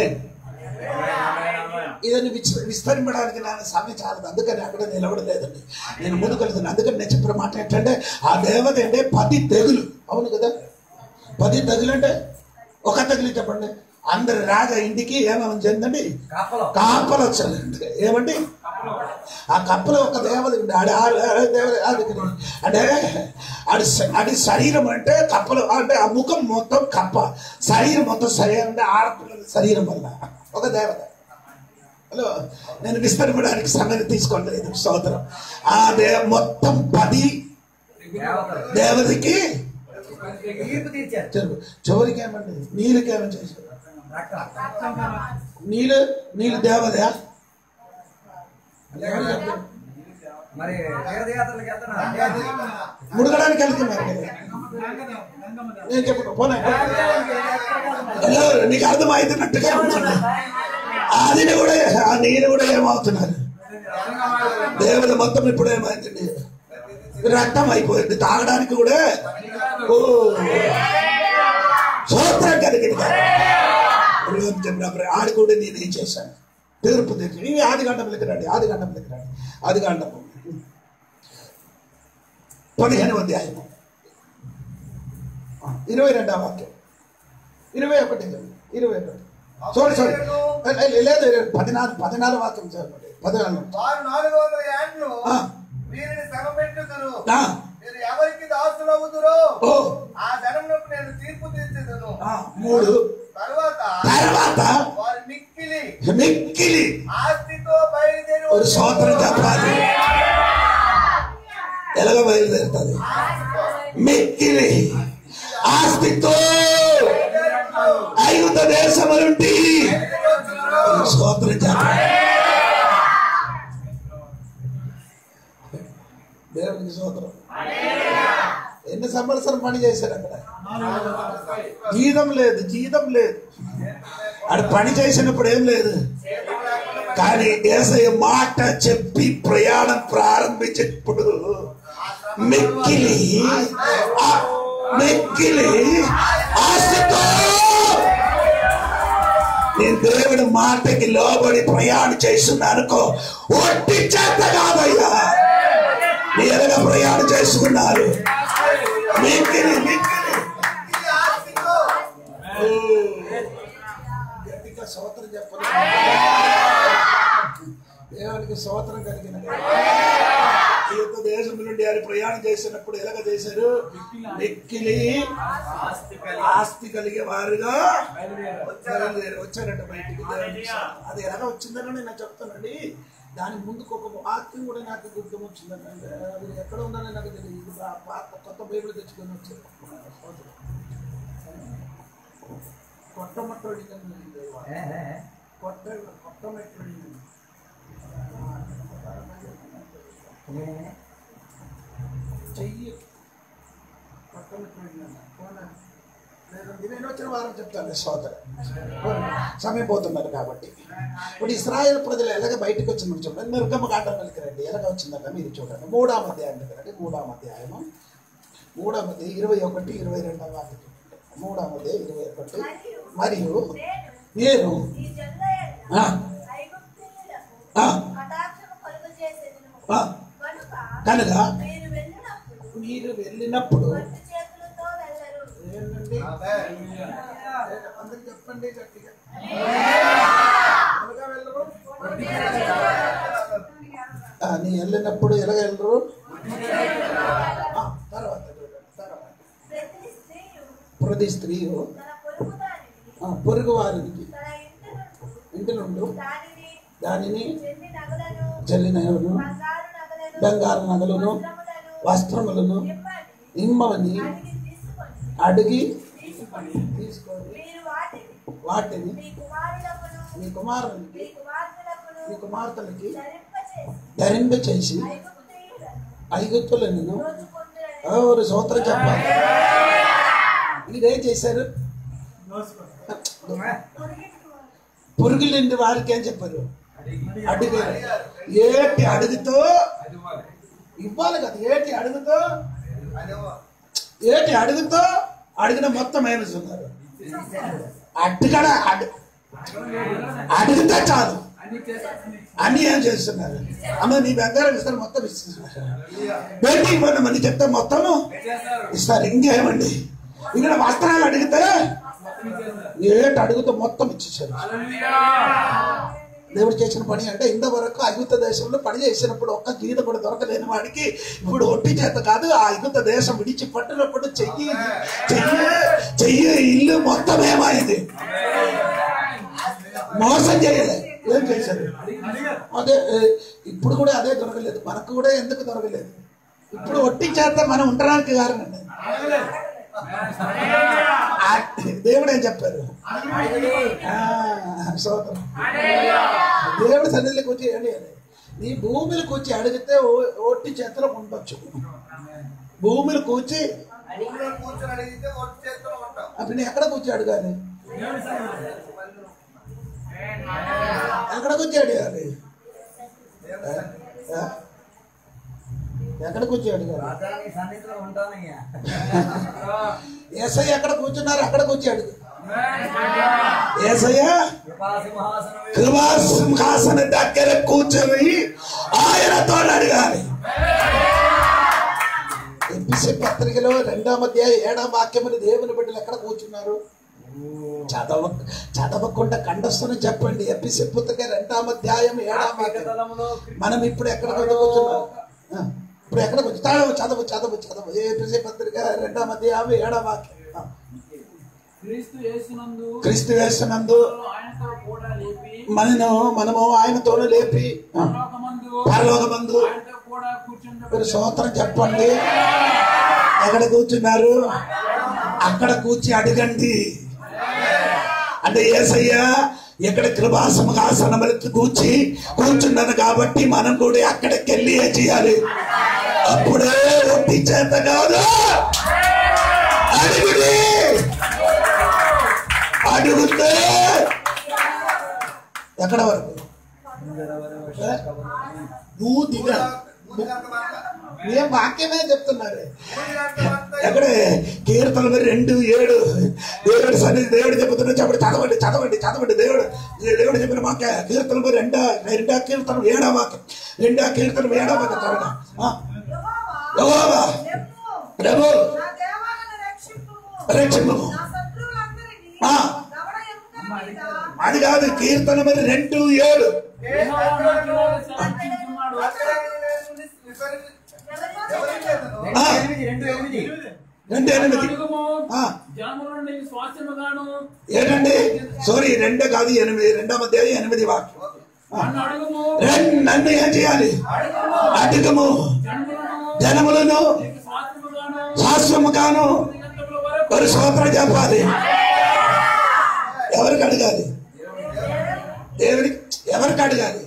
ఇదని విచ- విస్తరింపడానికి నా సమయం చాలదు అందుకని అక్కడ నిలబడలేదండి నేను ముందుకు వెళ్తున్నాను అందుకని నేను చెప్పిన మాట ఏంటంటే ఆ దేవత అంటే పది తెగులు అవును కదా పది తెగులు అంటే ఒక తెగులు చెప్పండి అందరి రాజా ఇంటికి ఏమేమి చెందండి కాపలం కాపలు వచ్చారండి ఏమండి ఆ కప్పలో ఒక దేవత ఉంది ఆడి ఆడి ఆడి దేవత ఆడి దగ్గర. అంటే ఆడి శ- ఆడి శరీరం అంటే కప్పలు అంటే ఆ ముఖం మొత్తం కప్ప శరీరం మొత్తం శరీరం అంటే ఆడపిల్లల శరీరం వల్ల ఒక దేవత హలో నేను విస్తరించడానికి సమయం తీసుకోలేదు సోదరం ఆ దే మొత్తం పది దేవతలు దేవతకి తీర్పు తీర్చారు చెరు- చివరికి ఏమండి నీళ్ళకి ఏమని చేశారు రక్తం నీళ్ళు నీళ్ళు దేవతయా మరి తీర్థయాత్రలకు వెళ్తున్నా ముడగడానికి వెళ్తున్నారు కదా నేను చెప్పను పోనీ హలో నీకు అర్థమవుతున్నట్టుగా ఉంటుంది అది కూడా ఆ నీరు కూడా ఏమవుతున్నారు దేవత మొత్తం ఇప్పుడు ఏమైందండి రక్తం అయిపోయింది తాగడానికి కూడా ఓ సూత్రం కలిగింది కదా. ఉల్లోకం చెప్పినప్పుడు ఆడి కూడా నేను ఏం చేశాను తీర్పు తీర్చి ఇవి ఆది గంటంలోకి రండి ఆది గంటంలోకి రండి ఆది గంటము పదిహేను అధ్యాయము ఇరవై రెండవ వాక్యం ఇరవై ఒకటి ఇరవై ఒకటి చూడండి చూడండి లేదు ఇరవై- పదినాలుగు పదినాలుగు వాక్యం చదవండి పదినాలుగు వారు నాలుగు వందల ఏండ్లు ఆ. వీరిని శ్రమ పెట్టుదురు ఆ, మీరు ఎవరికి దాసులవుదురో ఓ ఆ జనమునకు నేను తీర్పు తీర్చేదను ఆ, మూడు తరువాత తర్వాత వారు మిక్కిలి మిక్కిలి ఆస్తితో బయలుదేరి ఒక సోదరం చెప్పాలి ఎలాగ బయలుదేరుతుంది మిక్కిలి ఆస్తితో ఐగుప్త దేశం నుండి స్తోత్రం చెప్పాలి దేవునికి స్తోత్రం ఎన్ని సంవత్సరం పని చేశారు అక్కడ జీతం లేదు జీతం లేదు ఆడ పని చేసినప్పుడు ఏం లేదు కానీ ఏసయ్య మాట చెప్పి ప్రయాణం ప్రారంభించినప్పుడు మెక్కిలి ఆ- మెక్కిలి ఆశతో నేను దేవుడి మాటకి లోబడి ప్రయాణం చేస్తున్నా అనుకో ఒట్టి చేత కాదయ్యా నేరుగా ప్రయాణం చేసుకున్నారు మెక్కిలి మెక్కిలి మిక్కిలి ఆస్తితో గట్టిగా స్తోత్రం చెప్పండి దేవునికి స్తోత్రం కలిగిన ఈ యొక్క దేశం నుండి ఆయన ప్రయాణం చేసినప్పుడు ఎలాగ చేశారు మిక్కిలి ఆస్తి కలిగే వారుగా బయలుదేరి వచ్చారంట బయటికి దేవునికి స్తోత్రం. అది ఎలాగ వచ్చిందని నేను చెప్తానండి దాని ముందుకు ఒక వాక్యం కూడా నాకు గుర్తు వచ్చిందండి అది ఎక్కడ ఉందని నాకు తెలియదు ఇది పా- పాత కొత్త బైబిల్ తెచ్చుకొని వచ్చారు స్తోత్రం. కొత్త మట్టోడి ఏ, ఏ, కొట్ట కొట్టనట్టు చెయ్యి కొట్టనట్టు నేను వచ్చిన వారం చెప్తాను సోదరు సమయం పోతున్నారు కాబట్టి ఇప్పుడు ఇస్రాయేల్ ప్రజలు ఎలాగ బయటకు వచ్చిందని చూడండి నిర్గమ కాండంలోకి రండి ఎలాగ వచ్చిందట మీరు చూడండి మూడాం అధ్యాయం రండి మూడాం అధ్యాయము మూడాం అధ్యాయం ఇరవై ఒకటి ఇరవై రెండవ వార్త చూడండి మూడాం అధ్యాయం ఇరవై ఒకటి మరియు నేను ఈ జనుల ఆ. ఐగుప్తీయులకు ఆ. కటాక్షము కలుగజేసేదను. ఆ. కనుక కనుక మీరు వెళ్ళినప్పుడు మీరు వెళ్ళినప్పుడు ఒట్టి చేతులతో వెళ్ళరు ఏంటండి ఆమేన్. అందరికి చెప్పండి గట్టిగా ఎలాగ వెళ్ళరు ఆ, నీ వెళ్ళినప్పుడు ఎలాగ వెళ్ళరు ఆ, తర్వాత చూడండి, తర్వాత ప్రతి స్త్రీయు ప్రతి స్త్రీ తన పొరుగు దానిని పొరుగు వారికి తన ఇంటి నుండి ఇంటి నుండి దానిని దానిని చెన్ని నగలను జల్లినను బంగారు నగలను బంగారు నగలను వస్త్రములను వస్త్రములను ఇమ్మని ఇమ్మని అడిగి తీసుకొని అడిగి తీసుకొని తీసుకొని మీరు వాటిని వాటిని మీ కుమారులకును మీ కుమారునికి మీ కుమార్తెలకును మీ కుమార్తెలకి ధరింపచేసి ధరింప చేసి ఐగుప్తీయులను ఐగుప్తులను దోచుకొందురని ఎవరు సూత్రం చెప్పాలి మీరేం చేశారు పురుగులిండి వారికి ఏం చెప్పారు అడిగారు ఏటి అడుగుతో అది ఇవ్వాలి. ఇవ్వాలి కదా ఏటి అడుగుతో అదేమో. ఏటి అడుగుతో అడిగిన మొత్తం ఏమిస్తున్నారు అట్టుకడ అడు అడిగితే చాలు అన్ని చేసేస్తుంది. అన్ని ఏం చేస్తున్నారు అమ్మ నీ బంగారం ఇస్తారు మొత్తం ఇస్తున్నారు బయటికి ఇవ్వమని చెప్తే మొత్తము చేస్తారు. ఇస్తారు ఇంకేమండి ఇక్కడ వస్త్రాలు అడిగితే మొత్తం ఇచ్చేస్తారు. ఏటి అడుగుతో మొత్తం ఇచ్చేసారు హల్లెలూయా. దేవుడు చేసిన పని అంటే ఇంతవరకు ఐగుప్త దేశంలో పని చేసినప్పుడు ఒక్క గీత కూడా దొరకలేని వాడికి ఇప్పుడు ఒట్టి చేత కాదు ఆ ఐగుప్త దేశం విడిచి పట్టినప్పుడు చెయ్యి చెయ్యి చెయ్యి ఇల్లు మొత్తం ఏమైంది మోసం చేయలే ఏం చేశారు అదే ఏ, ఇప్పుడు కూడా అదే దొరకలేదు మనకు కూడా ఎందుకు దొరకలేదు ఇప్పుడు ఒట్టి చేత మనం ఉండడానికి కారణం ఆ, దేవుడు ఏం చెప్పారు ఆ, స్తోత్రం. దేవుడి సన్నిధిలోకి వచ్చి ఏంటి అని నీ భూమికి వచ్చి అడిగితే ఓ- ఒట్టి చేతిలో ఉండొచ్చు భూమిని కూర్చి భూమిలో కూర్చొని అడిగితే ఒట్టి చేతిలో ఉంటాం అప్పుడు నేను ఎక్కడ కూర్చి అడగాలి ఎక్కడ కూర్చి అడగాలి ఆ? ఎక్కడ కూర్చి అడగాలి రాజాని సన్నిధిలో ఉంటానయ్యా ఏసయ్య ఎక్కడ కూర్చున్నారు అక్కడ కూర్చి అడుగు ఏసయ్య కృపా సింహాసనం కృపాసింహాసన దగ్గర కూర్చొని ఆయనతో అడగాలి ఎపిసి పత్రికలో రెండవ అధ్యాయ ఏడవ వాక్యములు దేవుని బిడ్డలు ఎక్కడ కూర్చున్నారు చదవ చదవకుండా కండస్తుని చెప్పండి ఎపిసి పుత్రిక రెండవ అధ్యాయం ఏడవ వాక్యం తలములో మనం ఇప్పుడు ఎక్కడ కూర్చున్నాం ఆ, ఇప్పుడు ఎక్కడ కూర్చు చదవు చదవు చదవు చదవు ఏపిసి పత్రిక రెండవ అధ్యాయం ఏడవ వాక్యం ఆ, క్రీస్తు యేసునందు క్రీస్తు వేస్తున్నందు ఆయనతో కూడా లేపి మనను మనము ఆయనతోనే లేపి ఆ, పరలోకమందు పరలోకమందు ఆయనతో కూడా కూర్చుండ మీరు స్తోత్రం చెప్పండి ఎక్కడ కూర్చున్నారు అక్కడ కూర్చి అడగండి అంటే ఏసయ్య ఎక్కడ కృపాసమహాసనములు కూర్చి కూర్చున్నాను కాబట్టి మనం కూడా అక్కడికి వెళ్ళి ఏం చేయాలి అప్పుడే ఒట్టి చేత కాదు అడుగుడి అడుగుతే ఎక్కడ వరకు నువ్వు దిగా ఏం వాక్యమే చెప్తున్నారు ఎక్కడే కీర్తన మరి రెండు ఏడు దేవుడు సన్నిధి దేవుడు చెబుతున్నా చెప్పండి చదవండి చదవండి చదవండి దేవుడు దేవుడు చెప్పిన వాక్య కీర్తన మరి రెండో రెండో కీర్తన ఏడో వాక్యం రెండో కీర్తన ఏడో వాక్యం చదవండి ఆ, యెహోవా, ప్రభు నా దేవాలను రక్షింపుము. రక్షింపుము. నా శత్రువులందరినీ ఆ. దవడ ఎముకల మీద అది కాదు కీర్తన మరి రెండు ఏడు యెహోవా నా కిరీటం సమర్పించున్నాడు. ఆ. ఎనిమిది రెండు ఎనిమిది రెండు ఎనిమిది అడుగుము, ఆ. జనములను నీకు స్వాస్థ్యముగాను ఏంటండి సారీ రెండే కాదు ఎనిమిది రెండో అధ్యాయం ఎనిమిది వాక్యం నన్ను అడుగుము రెండు నన్ను ఏం చేయాలి అధికము జనములను జనములను నీకు స్వాస్థ్యముగాను శాస్త్రముగాను దిగంతముల వరకు ఒక సూత్రం చెప్పాలి ఎవరికి అడగాలి దేవుడికి ఎవరికి అడగాలి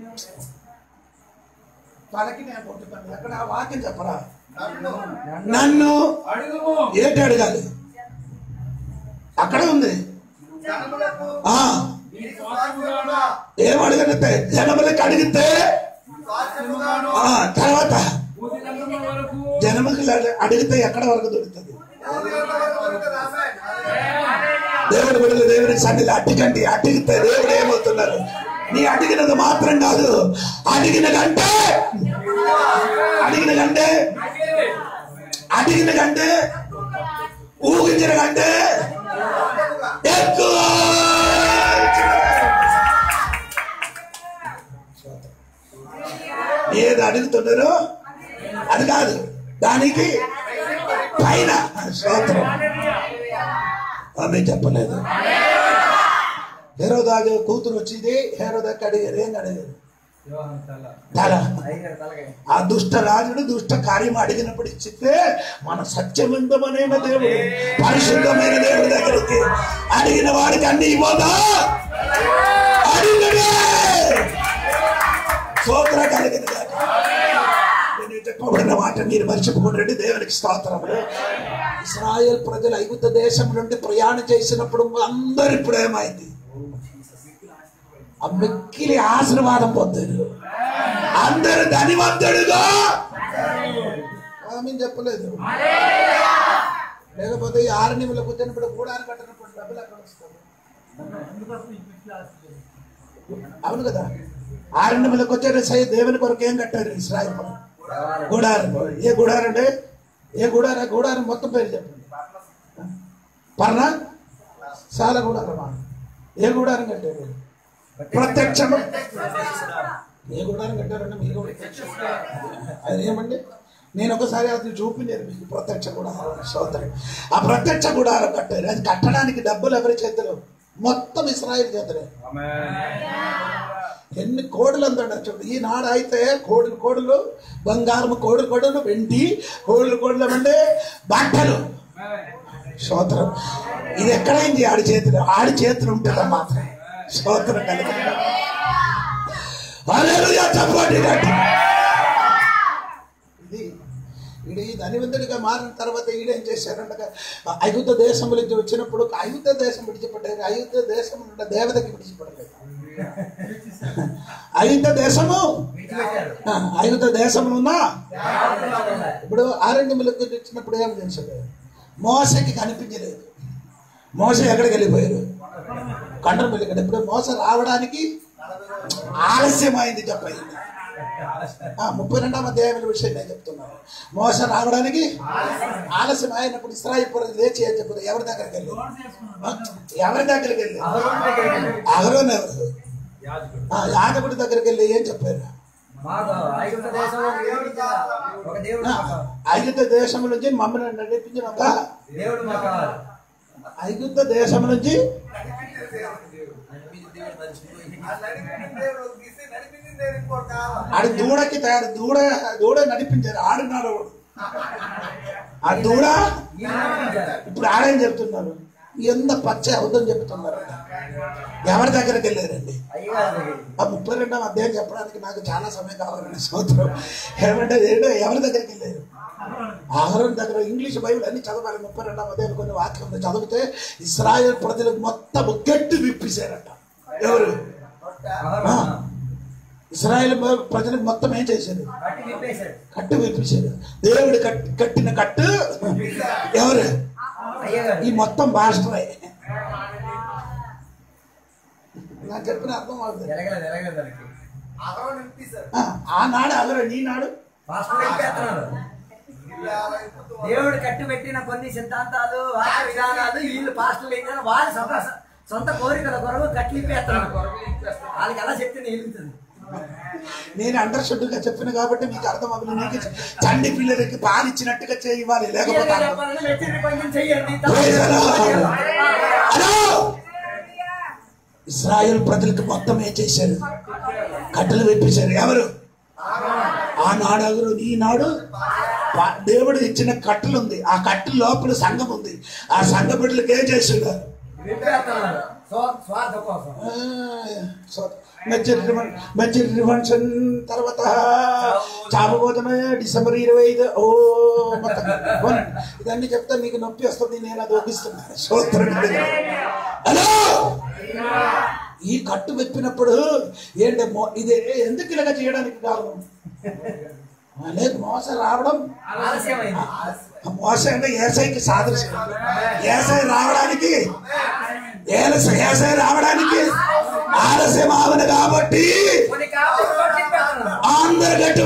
వాళ్ళకి నేను పుట్టుతాను ఎక్కడ ఆ వాక్యం చెప్పరా నన్ను అడుగుము ఏంటి అడగాలి అక్కడే ఉంది జనములకు ఆ నీ స్వాస్థ్యముగాను ఏం అడగడితే జనములకి అడిగితే స్వాస్థ్యముగాను ఆ తర్వాత భూదిగంధముల వరకు జనముకి అడిగితే ఎక్కడ వరకు దొరుకుతుంది వరకు రాశాయి. దేవుడు బిడ్డలు దేవుని సన్నిధి అడ్డికండి అడిగితే దేవుడు ఏమవుతున్నారు నీ అడిగినది మాత్రం కాదు అడిగిన కంటే అడిగిన కంటే అడిగిన కంటే ఊహించిన కంటే ఎక్కువ ఏది అడుగుతున్నారో అది కాదు దానికి పైన స్తోత్రం ఆమె చెప్పలేదు హేరోదాగు కూతురు వచ్చింది హేరోదాకి అడిగారు ఏం అడిగారు తల అయ్యారు తలకాయ ఆ దుష్ట రాజుడు దుష్ట కార్యం అడిగినప్పుడు ఇచ్చితే మన సత్యవంతమైన దేవుడు పరిశుద్ధమైన దేవుడి దగ్గరికి అడిగిన వాడికి అన్ని ఇవ్వదా అడిగడే స్తోత్ర కలిగింది కాక. నేను చెప్పబడిన మాట మీరు మర్చిపోకండి దేవునికి స్తోత్రములు ఇస్రాయేల్ ప్రజలు ఐగుప్త దేశం నుండి ప్రయాణం చేసినప్పుడు అందరు ఇప్పుడు ఏమైంది ఆ మిక్కిలి ఆశీర్వాదం పొందారు అందరు ధనివంతుడుగా ఆమె చెప్పలేదు లేకపోతే ఈ ఆరు నిమిషాలు కూర్చొనిప్పుడు గూడాన్ని కట్టినప్పుడు డబ్బులు ఎక్కడ వస్తారు అవును కదా ఆరు నిమిషాలకు వచ్చారు సై దేవుని కొరకు ఏం కట్టారు ఇస్రాయల్ పనులు? గుడారం ఏ గుడారం అంటే ఏ గుడారం గుడారం మొత్తం పేరు చెప్పండి పర్ణ చాలా గుడారమా ఏ గుడారం కట్టారు ప్రత్యక్షము ఏ గుడారం కట్టారంటే మీరు కూడా అది ఏమండి నేను ఒకసారి అది చూపించాను మీకు ప్రత్యక్ష గుడారం సోదరు ఆ ప్రత్యక్ష గుడారం కట్టారు అది కట్టడానికి డబ్బులు ఎవరి చేతిలో మొత్తం ఇస్రాయిల్ చేతులే ఎన్ని కోడులు అంటాడు చూడు ఈనాడు అయితే కోడులు కోడులు బంగారం కోడులు కోడులు వెండి కోడులు కోడులు అంటే బట్టలు స్తోత్రం ఇది ఎక్కడైంది ఆడి చేతులు ఆడి చేతులు ఉంటుందా మాత్రం స్తోత్రం కలిగి హల్లెలూయా చెప్పండి గట్టిగా. ఇది ఇది ధనివంతుడిగా మారిన తర్వాత వీడేం చేశారంటే అయుద్ధ దేశం నుంచి వచ్చినప్పుడు అయుద్ధ దేశం విడిచిపెట్టారు అయుద్ధ దేశం నుండి దేవతకి విడిచిపెట్టలేదు అయుద్ధ దేశము ఆ, అయుద్ధ దేశంలో ఉన్నా ఇప్పుడు ఆరణ్యములకు ఇచ్చినప్పుడు ఏం చేశాడు మోసకి కనిపించలేదు మోస ఎక్కడికి వెళ్ళిపోయారు కండరం వెళ్ళి ఇప్పుడు మోస రావడానికి ఆలస్యమైంది చెప్పండి ఆ, ముప్పై రెండవ అధ్యాయం విషయం నేను చెప్తున్నాను మోస రావడానికి ఆలస్యం అయినప్పుడు ఇస్రాయిల్ ప్రజలు లేచి అని చెప్పారు ఎవరి దగ్గరికి వెళ్ళి ఆ, ఎవరి దగ్గరికి వెళ్ళి అహరోన్ ఎవరు ఆ, యాజకుడి దగ్గరికి వెళ్ళి ఏం చెప్పారు మాకు ఐగుప్త దేశంలో నియమించిన ఒక దేవుడు ఆ, మాకు కావాలి. ఐగుప్త దేశం నుంచి మమ్మల్ని నడిపించిన ఒక దేవుడు మాకు కావాలి ఐగుప్త దేశం నుంచి ఆ నడిపించిన దేవుడు గీసి నడిపించిన దేవుడు ఇంకోటి కావాలి. ఆడి దూడకి తయారు దూడ దూడ నడిపించారు ఆడినాడు వాడు. ఆ దూడ ఈయన నడిపించారు. ఇప్పుడు ఆడేం చెప్తున్నారు ఎంత పచ్చ అవుతుందని చెప్తున్నారు ఎవరి దగ్గరికి వెళ్ళారండి అయ్యగారి దగ్గరికి. ఆ ముప్పై రెండవ అధ్యాయం చెప్పడానికి నాకు చాలా సమయం కావాలండి సంవత్సరం ఏమంటే ఏంటో ఎవరి దగ్గరికి వెళ్ళారు ఆహారం దగ్గర ఇంగ్లీష్ బైబిల్ అన్ని చదవాలి ముప్పై రెండవ అధ్యాయం కొన్ని వాక్యం చదివితే ఇస్రాయేల్ ప్రజలకు మొత్తం గట్టి విప్పిశారట ఎవరు ఆ, ఇస్రాయేల్ ప్రజలకు మొత్తం ఏం చేశారు కట్టి విప్పేశాడు కట్టు విప్పించారు దేవుడు కట్టి కట్టిన కట్టు ఎవరు అయ్యగారు ఈ మొత్తం భాషమే నాకు చెప్పిన అర్థం అవుతుంది ఎరగలేదు ఎరగలేదు దానికి అహరోను నింపేశారు. ఆ, ఆనాడు అగరు నీనాడు పాస్టర్ విప్పేస్తున్నాడు ఇలా అలా అయిపోతూ దేవుడు కట్టి పెట్టిన కొన్ని సిద్ధాంతాలు వాక్య విధానాలు వీళ్ళు పాస్టర్లు ఏం చేయాలి వాళ్ళ సొంత సొంత కోరికల కొరకు కట్లు ఇప్పేస్తున్నారు వాళ్ళకి ఎలా శక్తి నిలుగుతుంది నేను అండర్స్టూడ్ గా చెప్పిన కాబట్టి మీకు అర్థం అవ్వలేదు నీకు చండి పిల్లలకి పాలిచ్చినట్టుగా చేయాలి లేకపోతే అర్థం. చెప్పాలంటే మెచ్యూరిటీ కొంచెం చెయ్యండి Praise the Lord. Hello Israel ప్రజలకు మొత్తం ఏం చేశారు కట్టెలు విప్పించారు ఎవరు ఆనాడు ఎవరు ఈనాడు పా- దేవుడు ఇచ్చిన కట్టెలు ఉంది ఆ కట్టెల లోపల సంఘం ఉంది ఆ సంఘ బిడ్డలకు ఏం చేస్తున్నారు విప్పేస్తున్నారు స్వ- స్వార్థ కోసం మెచ్యూరిటీ మెచ్యూరిటీ ఫంక్షన్ తర్వాత చావబోతమే డిసెంబర్ ఇరవై ఐదు ఓ మొత్తం పోనీ. ఇదన్నీ చెప్తే మీకు నొప్పి వస్తుంది నేను అది ఒప్పిస్తున్నాను సూత్రం హలో ఈ కట్టు వెప్పినప్పుడు ఏంటి మో- ఇది ఎందుకు ఇలాగ చేయడానికి కారణం ఆ, లేదు మోసం రావడం ఆలస్యమైంది మోసం అంటే ఏసైకి సాదృశ్యం ఏసై రావడానికి ఏలస- ఏసై రావడానికి ఆలస్యం ఆవను కాబట్టి కొన్ని కాబట్టి కొట్టి పెడుతున్నాం. అందరు గట్టు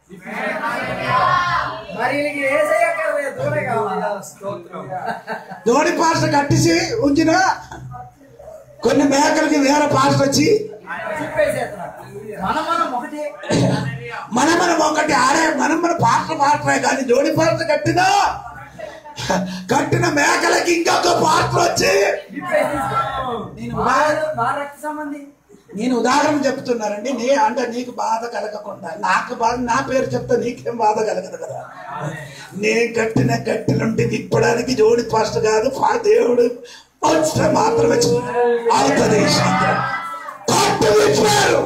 మరి వీళ్ళకి ఏసయ్య అక్కర్లేదు, దూరే కావాలి స్తోత్రం ధోని పాస్టర్ కట్టించి ఉంచిన కొన్ని మేకలకి వేరే పాస్టర్ వచ్చి చెప్పేసేస్తున్నాడు మనం మనం ఒకటే మన మనం ఒకటి ఆడే మనం మన పాత్ర పాత్రే కానీ జోడి పాత్ర కట్టినా కట్టిన మేకలకి ఇంకొక పాత్ర వచ్చి నేను ఉదాహరణ మా రక్త సంబంధి నేను ఉదాహరణ చెప్తున్నానండి నీ అంటే నీకు బాధ కలగకుండా నాకు బాధ నా పేరు చెప్తే నీకేం బాధ కలగదు కదా నేను కట్టిన కట్టెలుంటే విప్పడానికి జోడి పాస్ట్ కాదు పా దేవుడు వచ్చే మాత్రమే అవుతుంది కట్టు విప్పారు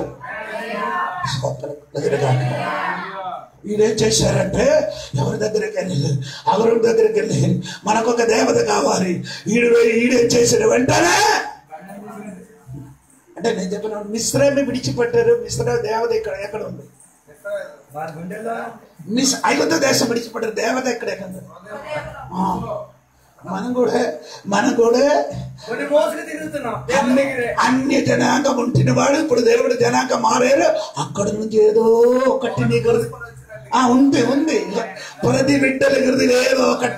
వీడేం చేశారంటే ఎవరి దగ్గరికి వెళ్ళి అవరి దగ్గరికి వెళ్ళి మనకు ఒక దేవత కావాలి ఈడు ఈడేం చేసిన వెంటనే అంటే నేను చెప్పిన మిశ్రమే విడిచిపెట్టారు మిశ్ర దేవత ఇక్కడ ఎక్కడ ఉంది వారి గుండెల్లో మిస్ ఐగుప్త దేశం విడిచిపెట్టారు దేవత ఎక్కడ ఎక్కడ ఉంది? ఆ. మనం కూడా మనం కూడా కొన్ని మోసులు తిరుగుతున్నాం దేవుని అన్ని దగ్గరే అన్ని జనాంగం ఉంటిన వాడు ఇప్పుడు దేవుడు జనాంగం మారారు అక్కడ నుంచి ఏదో ఒకటి నీకు ఆ ఉంది ఉంది ప్రతి బిడ్డల గురిది ఏదో ఒకటి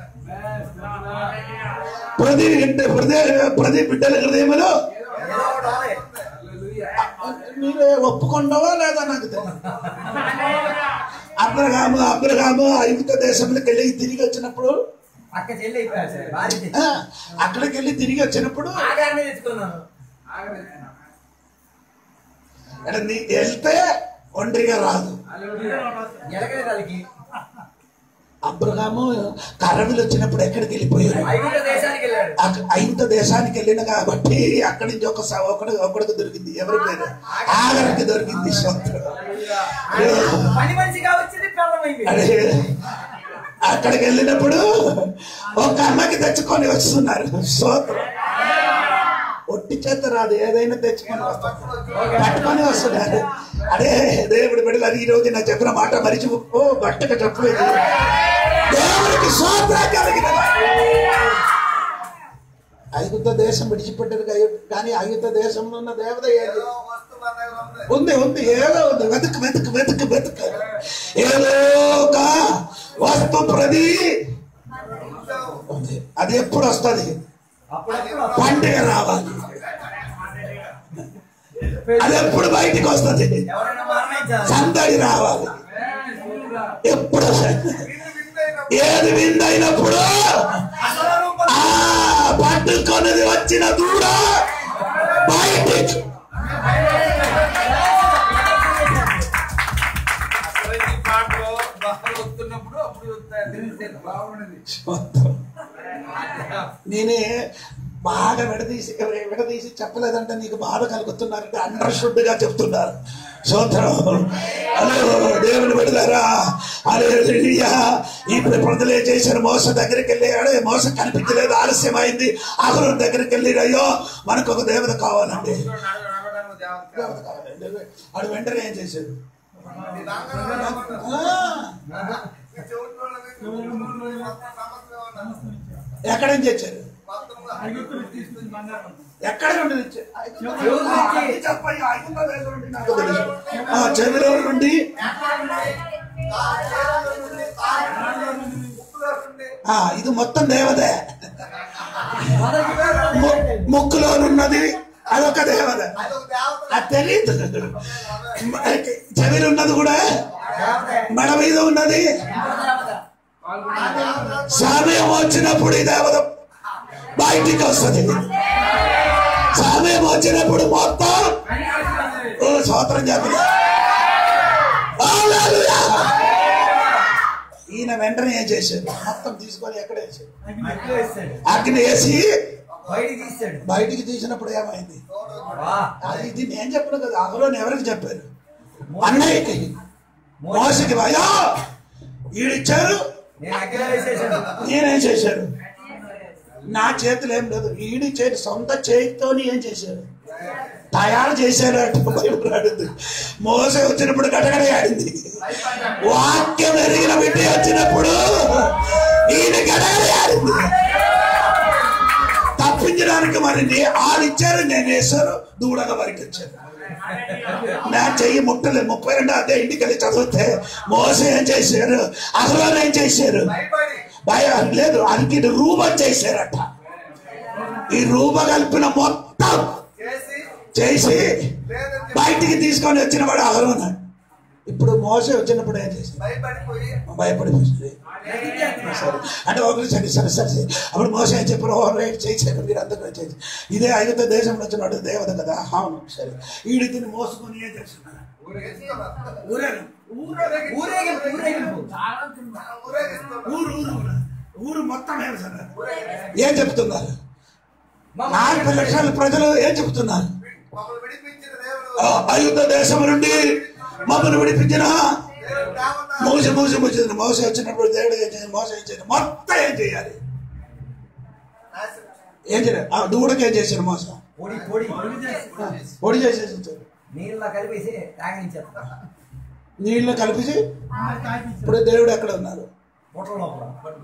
ప్రతి బిడ్డ ప్రతి ప్రతి బిడ్డల హృదయములో ఏదో ఒకటి ఉంది. మీరే ఒప్పుకున్నావా లేదా నాకు తెలియదు అబ్రహాము అబ్రహాము ఐగుప్త దేశంలోకి వెళ్ళి తిరిగి వచ్చినప్పుడు అక్క చెల్లి అయిపోయారు సార్ భార్య చెల్లి. ఆ, అక్కడికి వెళ్ళి తిరిగి వచ్చినప్పుడు ఆగారనే తెచ్చుకున్నాను అంటే నీ వెళ్తే ఒంటరిగా రాదు ఎలకలే తలకి అబ్రహాము కర్రవిలు వచ్చినప్పుడు ఎక్కడికి వెళ్ళిపోయారు ఐగుప్త దేశానికి వెళ్ళాడు అక్క- ఐగుప్త దేశానికి వెళ్ళిన కాబట్టి అక్కడి నుంచి ఒక స- ఒకడు ఒకడికి దొరికింది ఎవరి పేరు ఆగరికి దొరికింది సొంతం పని మనిషిగా వచ్చింది పిల్లమైంది అదే అక్కడికి వెళ్ళినప్పుడు ఒక అమ్మకి తెచ్చుకొని వస్తున్నారు సోత్రం ఒట్టి చేత రాదు ఏదైనా తెచ్చుకొని వస్తారు పట్టుకొని వస్తున్నారు అదే దేవుడి బిడ్డలు ఈ రోజు నాకు చెప్పిన మాట మరిచి ఓ బట్టకు చెప్పలేదు దేవుడికి సోత్ర కలిగిన ఐగుప్త దేశం విడిచిపెట్టారు కా- కానీ ఐగుప్త దేశంలో ఉన్న దేవత ఏది ఏదో వస్తువు మన దగ్గర ఉంది. ఉంది ఉంది ఏదో ఉంది వెతుకు వెతుకు వెతుకు వెతుకు ఏదో ఒక వస్తు ప్రది ఉంది అది ఎప్పుడు వస్తుంది అప్పుడప్పుడు పండుగ రావాలి అది ఎప్పుడు బయటికి వస్తుంది ఎవరైనా మరణించారు సందడి రావాలి ఎప్పుడు వస్తది? ఏది విందైనప్పుడు అసలు రూపం ఆ పట్టుకొన్నది వచ్చిన దూడ బయటికి అసలు ఈ పాటలో బాగా వస్తున్నప్పుడు అప్పుడు తెలిసేది మొత్తం. నేనే బాగా విడదీసి విడదీసి చెప్పలేదంటే నీకు బాధ కలుగుతున్నారంటే అండర్స్టూడ్ గా చెప్తున్నారు సోత్రం హలో దేవుని విడదారా అలే ఇప్పుడు ప్రజలు ఏం చేశారు మోస దగ్గరికి వెళ్ళాడు మోస కనిపించలేదు ఆలస్యమైంది అహరు దగ్గరికి వెళ్ళి అయ్యో మనకు ఒక దేవత కావాలండి నడవడానికి దేవత దేవత కావాలండి వాడు వెంటనే ఏం చేశాడు ఈ రంగంలో రావడం. ఆ, ఈ చెవుల్లోనది, చెవుల్లోనది మొత్తం సమస్యగా ఉన్నది. ఎక్కడి నుంచి వచ్చారు మొత్తంగా. ఎక్కడ నుండి తెచ్చారు? చెవుల నుంచి. అది చెప్పయ్యా, ఐగుప్త దేశం నుండి నాకు తెలుసు. ఆ చెవిలో నుండి ఆ చేతుల నుండి, కాళ్ళ నుండి, ముక్కులో నుండి, ఆ ఇది మొత్తం దేవతే మొదటి పేరు ము- ముక్కులో ఉన్నది అదొక దేవత అదొక దేవత. అది తెలియదు చెవిలో ఉన్నది కూడా మెడ మీద ఉన్నది సమయం వచ్చినప్పుడు ఈ దేవత బయటికి వస్తుంది సమయం వచ్చినప్పుడు మొత్తం ఓ సోత్రం చెప్పిన ఈయన వెంటనే ఏం చేశారు మొత్తం తీసుకొని ఎక్కడ వేసారు అగ్గిలో వేస్తాడు అగ్ని వేసి బయటికి తీస్తాడు బయటికి తీసినప్పుడు ఏమైంది వా. అది ఇది నేను చెప్పను కదా అహరోన్ ఎవరికి చెప్పారు అన్నయ్యకి మోసకి అయ్యో ఈడిచ్చారు నేను అగ్గిలో వేసేసాడు నేనేం చేశాడు నా చేతులు ఏం లేదు ఈడి చేతి సొంత చేతితోని ఏం చేశాడు తయారు చేశాడు అంటే బైబిల్ ఆడింది మోస వచ్చినప్పుడు గడగడ ఆడింది వాక్యం ఎరిగిన బిడ్డ వచ్చినప్పుడు ఈయన గడగడ ఆడింది తప్పించడానికి మరి వాళ్ళు ఇచ్చారు నేను వేశాను దూడగా వారికి వచ్చాను నా చెయ్యి ముట్టలే ముప్పై రెండు అదే ఇంటికి వెళ్ళి చదివితే మోస ఏం చేశారు అసలు ఏం చేశారు భయపడి భయం లేదు అందుకే రూపం చేశారట ఈ రూప కలిపిన మొత్తం చేసి చేసి లేదని బయటికి తీసుకొని వచ్చిన వాడు అహరోన ఇప్పుడు మోస వచ్చినప్పుడు ఏం చేశారు భయపడిపోయి భయపడిపోయింది సరే అంటే ఒకరు సరే సరే సరే సరే. అప్పుడు మోస ఏం చెప్పారు ఓ రైట్ చేశారు మీరు అందరూ చేసి ఇదే ఐదో దేశంలో వచ్చినాడు దేవత కదా అవును సరే ఈడి తిని మోసుకొని ఏం చేస్తున్నారు ఊరేను ఊరేగింపు ఊరేగింపు ఊరేగిస్తున్నాడు ఊరు ఊరు ఊరు. ఊరు మొత్తం ఏం సార్ ఏం చెప్తున్నారు మా నాలుగు లక్షల ప్రజలు ఏం చెప్తున్నారు మమ్మల్ని విడిపించిన దేవుడు ఆ అయుద్ధ దేశం నుండి మమ్మల్ని విడిపించిన దేవుడు రావన్నా మోస మోస మోసిన మోస వచ్చినప్పుడు దేవుడు ఏం చేయాలి మోస ఏం చేయాలి మొత్తం ఏం చేయాలి నాశనం ఏం చేయాలి ఆ దూడకి ఏం చేశారు మోస పొడి పొడి పొడి చేసేసి ఉంచారు. నీళ్ళ కలిపేసి తాగనిచ్చేస్తా నీళ్ళు కలిపి ఇప్పుడు దేవుడు ఎక్కడ ఉన్నారు పొట్ల లోపల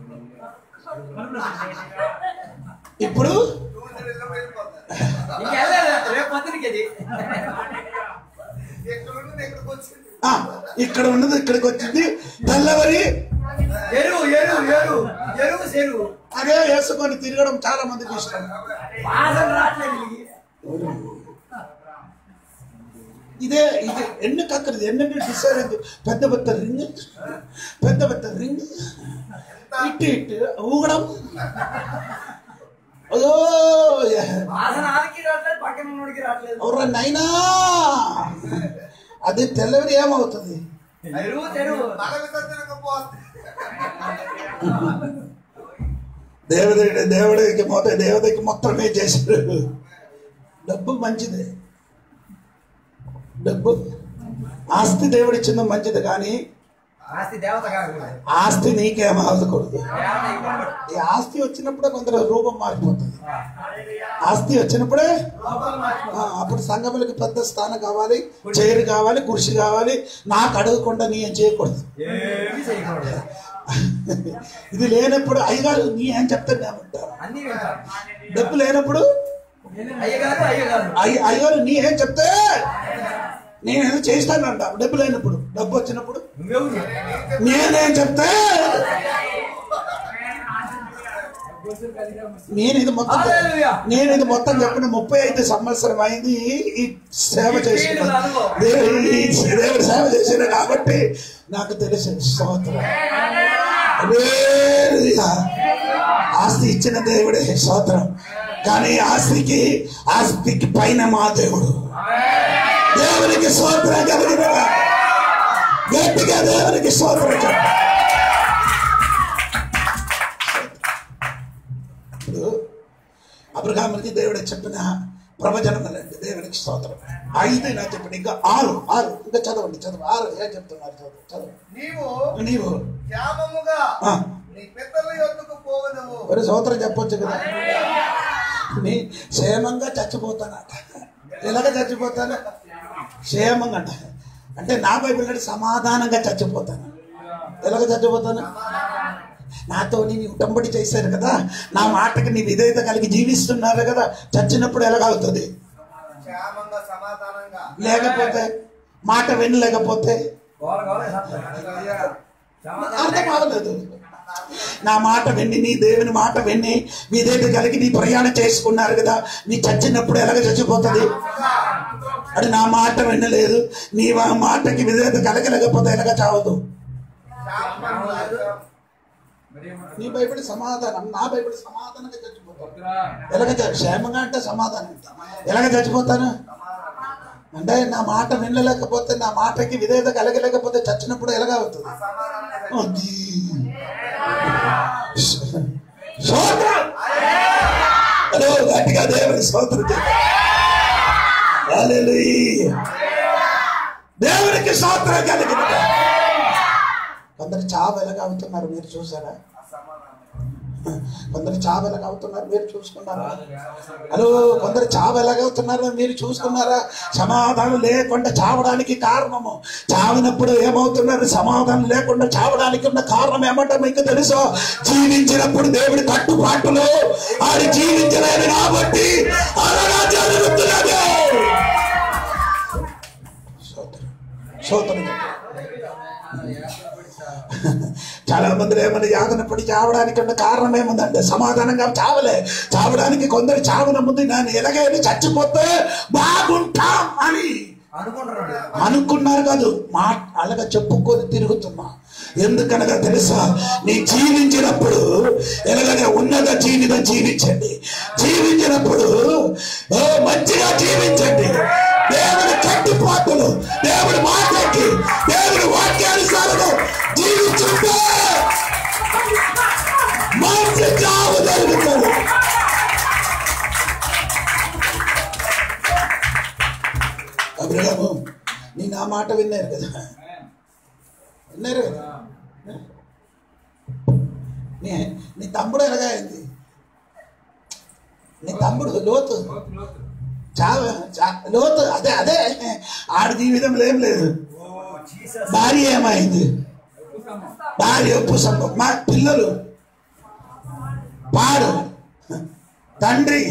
ఇప్పుడు దూసిడిలో వెళ్ళిపోతారు ఇంక వెళ్ళలేదు రేపు పొద్దునకి అది ఎక్కడ నుండి ఎక్కడికి వచ్చింది ఆ, ఇక్కడ ఉన్నది ఇక్కడికి వచ్చింది తెల్లవరి ఎరువు ఎరువు ఎరువు ఎరువు చెరువు అదే వేసుకొని తిరగడం చాలా మందికి ఇష్టం వాసన రావట్లేదు వీళ్ళకి. ఇదే ఇది ఎన్ని కక్కరిది ఎన్ని డిసైడ్ అయింది పెద్ద పెద్ద రింగ్ పెద్ద పెద్ద రింగ్ ఇటు ఇటు ఊగడం అదో వాసన ఆడికి రావట్లేదు పక్కన ఉన్నోడికి రావట్లేదు ఎవర నైనా అది తెల్లవరి ఏమవుతుంది ఎరువు చెరువు మల విసర్జనకపోతే దేవుడి దేవుడికి మొత్తం దేవతకి మొత్తం ఏం చేశారు డబ్బు మంచిదే డబ్బు ఆస్తి దేవుడిచ్చింది మంచిది కానీ ఆస్తి దేవత కాదు ఆస్తి నీకేం ఆదుకూడదు దేవత ఇవ్వబడు. ఈ ఆస్తి వచ్చినప్పుడే కొందరు రూపం మారిపోతుంది ఆస్తి వచ్చినప్పుడే ఆ, అప్పుడు సంఘములకి పెద్ద స్థానం కావాలి చైర్ కావాలి కుర్చీ కావాలి నాకు అడగకుండా నీ ఏం చేయకూడదు ఏమీ చేయకూడదు ఇది లేనప్పుడు అయ్యగారు నీ ఏం చెప్తాను ఏమంటారు అన్ని వింటారు డబ్బు లేనప్పుడు అయ్యగారు అయ్యగారు అయ్య అయ్యగారు నీ ఏం చెప్తే నేనేదో చేస్తానంట డబ్బు లేనప్పుడు డబ్బు వచ్చినప్పుడు నువ్వెవరు నేనేం చెప్తే నేను ఇది మొత్తం హల్లెలూయా. నేను ఇది మొత్తం చెప్పిన ముప్పై ఐదు సంవత్సరం అయింది ఈ సేవ చేసిన దేవుడి దేవుడి సేవ చేసిన కాబట్టి నాకు తెలిసిన స్తోత్రం హల్లెలూయా. ఆస్తి ఇచ్చిన దేవుడే స్తోత్రం కానీ ఆస్తికి ఆస్తికి పైన మా దేవుడు దేవునికి స్తోత్రం కలిగిన గట్టిగా దేవునికి స్తోత్రం చెప్పు. ఇప్పుడు అబ్రహాములకి దేవుడు చెప్పిన ప్రవచనములండి దేవునికి స్తోత్రం ఐదు నా చెప్పండి ఇంకా ఆరు ఆరు ఇంకా చదవండి చదవండి ఆరు ఏం చెప్తున్నారు చదువు చదవండి నీవు నీవు క్షేమముగా ఆ. నీ పితల యొద్దకు పోవదవు ఒక స్తోత్రం చెప్పొచ్చు కదా నీ క్షేమంగా చచ్చిపోతానట ఎలాగ చచ్చిపోతాను క్షేమంగా అంట అంటే నా బైబిల్ అంటే సమాధానంగా చచ్చిపోతాను ఎలాగ చచ్చిపోతాను నాతో నీ ఉటంబడి చేశారు కదా నా మాటకి నీ విధేయత కలిగి జీవిస్తున్నారు కదా చచ్చినప్పుడు ఎలాగవుతుంది క్షేమంగా సమాధానంగా లేకపోతే మాట వినలేకపోతే గోల గోల అర్థం అవ్వలేదు నా మాట విని నీ దేవుని మాట విని విధేయత కలిగి నీ ప్రయాణం చేసుకున్నారు కదా నీ చచ్చినప్పుడు ఎలాగ చచ్చిపోతుంది అది నా మాట వినలేదు నీ మా- మాటకి విధేయత కలగలేకపోతే ఎలాగ చావదు నీ బైబిల్ సమాధానం నా బైబిల్ సమాధానంగా చచ్చిపోతాను ఎలాగ చ- క్షేమంగా అంటే సమాధానం ఎలాగ చచ్చిపోతాను అంటే నా మాట వినలేకపోతే నా మాటకి విధేయత కలగలేకపోతే చచ్చినప్పుడు ఎలాగ అవుతుంది అది. స్తోత్రం. హలో దేవుని స్తోత్రం చేద్దాం. హల్లెలూయా. దేవునికి స్తోత్రం కలిగిన కొందరు చావు ఎలాగ అవుతున్నారు మీరు చూసారా కొందరు చావు ఎలాగ అవుతున్నారు మీరు చూసుకున్నారా హలో కొందరు చావు ఎలాగవుతున్నారో మీరు చూసుకున్నారా సమాధానం లేకుండా చావడానికి కారణము చావినప్పుడు ఏమవుతున్నారు సమాధానం లేకుండా చావడానికి ఉన్న కారణం ఏమంటే మీకు తెలుసా జీవించినప్పుడు దేవుడి కట్టుబాటులో ఆడి జీవించలేదు కాబట్టి అలాగా జరుగుతున్నది స్తోత్రం. స్తోత్రం చాలా మంది ఏమన్నా యాతన పడి చావడానికి ఉన్న కారణం ఏముందంటే సమాధానంగా చావలే చావడానికి కొందరు చావన ముందు నేను ఎలాగైనా చచ్చిపోతే బాగుంటాం అని అనుకుంటున్నాడు అనుకున్నారు కాదు మా అలాగా చెప్పుకొని తిరుగుతున్నా ఎందుకనగా తెలుసా నీ జీవించినప్పుడు ఎలాగనే ఉన్నత జీవితం జీవించండి జీవించినప్పుడు ఓ మంచిగా జీవించండి దేవుని కట్టుబాటులు దేవుడి మాటకి దేవుడి వాక్యానుసారము జీవించుంటే మంచి చావు జరుగుతుంది అబ్రహాము నీ నా మాట విన్నారు కదా విన్నారు కదా నీ నీ తమ్ముడు ఎలాగా అయింది నీ తమ్ముడు లోతు చావ చా- లోతు అదే అదే ఆడి జీవితంలో ఏం లేదు భార్య ఏమైంది భార్య ఉప్పు సంభవం మా పిల్లలు పాడు తండ్రి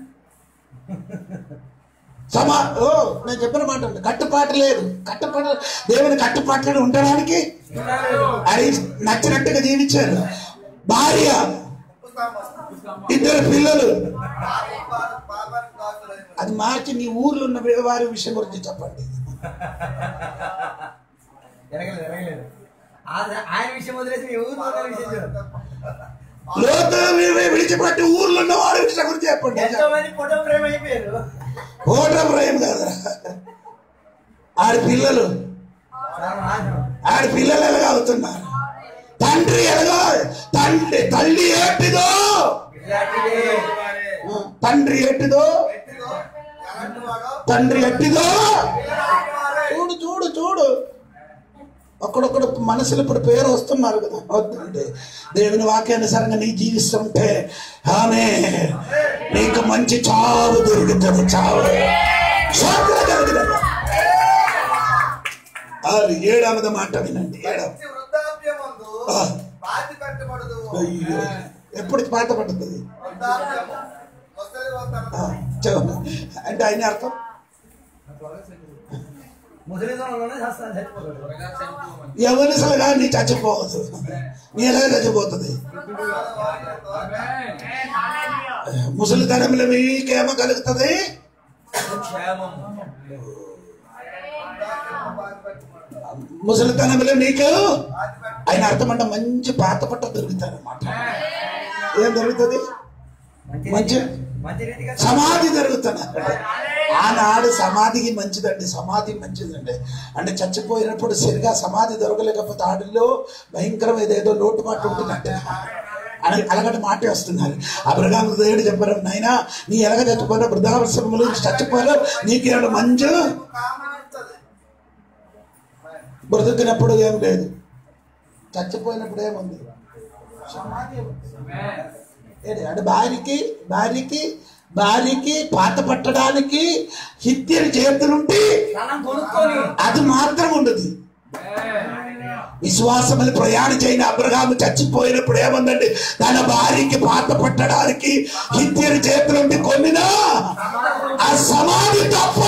సమా ఓ నేను చెప్పిన మాట ఉంది. కట్టుబాటు లేదు కట్టుబాటు దేవుని కట్టుబాట్లు ఉండడానికి అది నచ్చినట్టుగా జీవించారు భార్య ఇద్దరు పిల్లలు పాపానికి దాసులైన అది మార్చి నీ ఊర్లో ఉన్న వారి విషయం గురించి చెప్పండి ఎరగలేదు ఎరగలేదు ఆ- ఆయన విషయం వదిలేసి మీ ఊరు ఉన్న విషయం చెప్పు. లోతు వి- విడిచిపెట్టి ఊర్లో ఉన్న వారి విషయం గురించి చెప్పండి ఎంతో మంది ఫోటో ఫ్రేమ్ అయిపోయారు ఓటర్ ప్రేమ కదా ఆడి పిల్లలు సర్వనాశనం. ఆడి పిల్లలు ఎలాగ అవుతున్నారు తండ్రి ఎలాగో తండ్రి తల్లి ఏటిదో ఇలాంటిదే. తండ్రి ఎట్టిదో ఎట్టిదో ఎలాంటి వాడో తండ్రి ఎట్టిదో ఎలాంటి వాడే చూడు చూడు చూడు ఒక్కడొక్కడు మనసులో ఇప్పుడు పేరు వస్తున్నారు కదా వద్దండి దేవుని వాక్యానుసారంగా నీ జీవిస్తుంటే ఆమె నీకు మంచి చావు దొరుకుతుంది చావు స్తోత్రం కలుగుతుంది. ఆరు ఏడవది మాట వినండి ఏడవ మంచి వృద్ధాప్యమందు ఆ. బాధ పెట్టబడదు అయ్యో ఎప్పుడు పాత పడుతుంది వృద్ధాప్యము ముసలి ఆ, వతనం చెప్పండి. అంటే ఆయన అర్థం ముసలింలోనే చేస్తాను చచ్చిపోతాడు ఎవరిసలుగా నీ చచ్చిపోవద్దు నీ ఎలా చచ్చిపోతుంది ముసలితనంలో మీకేమో కలుగుతుంది క్షేమము ముసలితనంలో నీకు ఆయన అర్థం అంటే మంచి పాత పట్ట దొరుకుతారు అన్నమాట ఏం దొరుకుతుంది మంచి మంచి రీతిగా సమాధి జరుగుతున్నారు ఆనాడు సమాధికి మంచిదండి సమాధి మంచిదండి అంటే చచ్చిపోయినప్పుడు సరిగా సమాధి దొరకలేకపోతే ఆడిలో భయంకరం ఏదేదో లోటుపాటు ఉంటుందంటే అని అలాగంటే మాట వస్తున్నారు అబ్రహాం దేవుడు చెప్పారు నాయనా నీ ఎలాగ చచ్చిపోయినా వృద్ధావసరములు చచ్చిపోయారు నీకేమైనా మంచు కామనిస్తుంది బ్రతికినప్పుడు ఏం లేదు చచ్చిపోయినప్పుడు ఏముంది సమాధి ఉంది. ఏంటి? అంటే భార్యకి భార్యకి భార్యకి పాత పట్టడానికి హిత్యని చేతులుండి స్థలం కొనుక్కొని అది మాత్రం ఉండదు విశ్వాసమని ప్రయాణం చేయని అబ్రహాము చచ్చిపోయినప్పుడు ఏముందండి తన భార్యకి పాత పట్టడానికి హిత్యని చేతులుండి కొన్నినా ఆ సమాధి తప్ప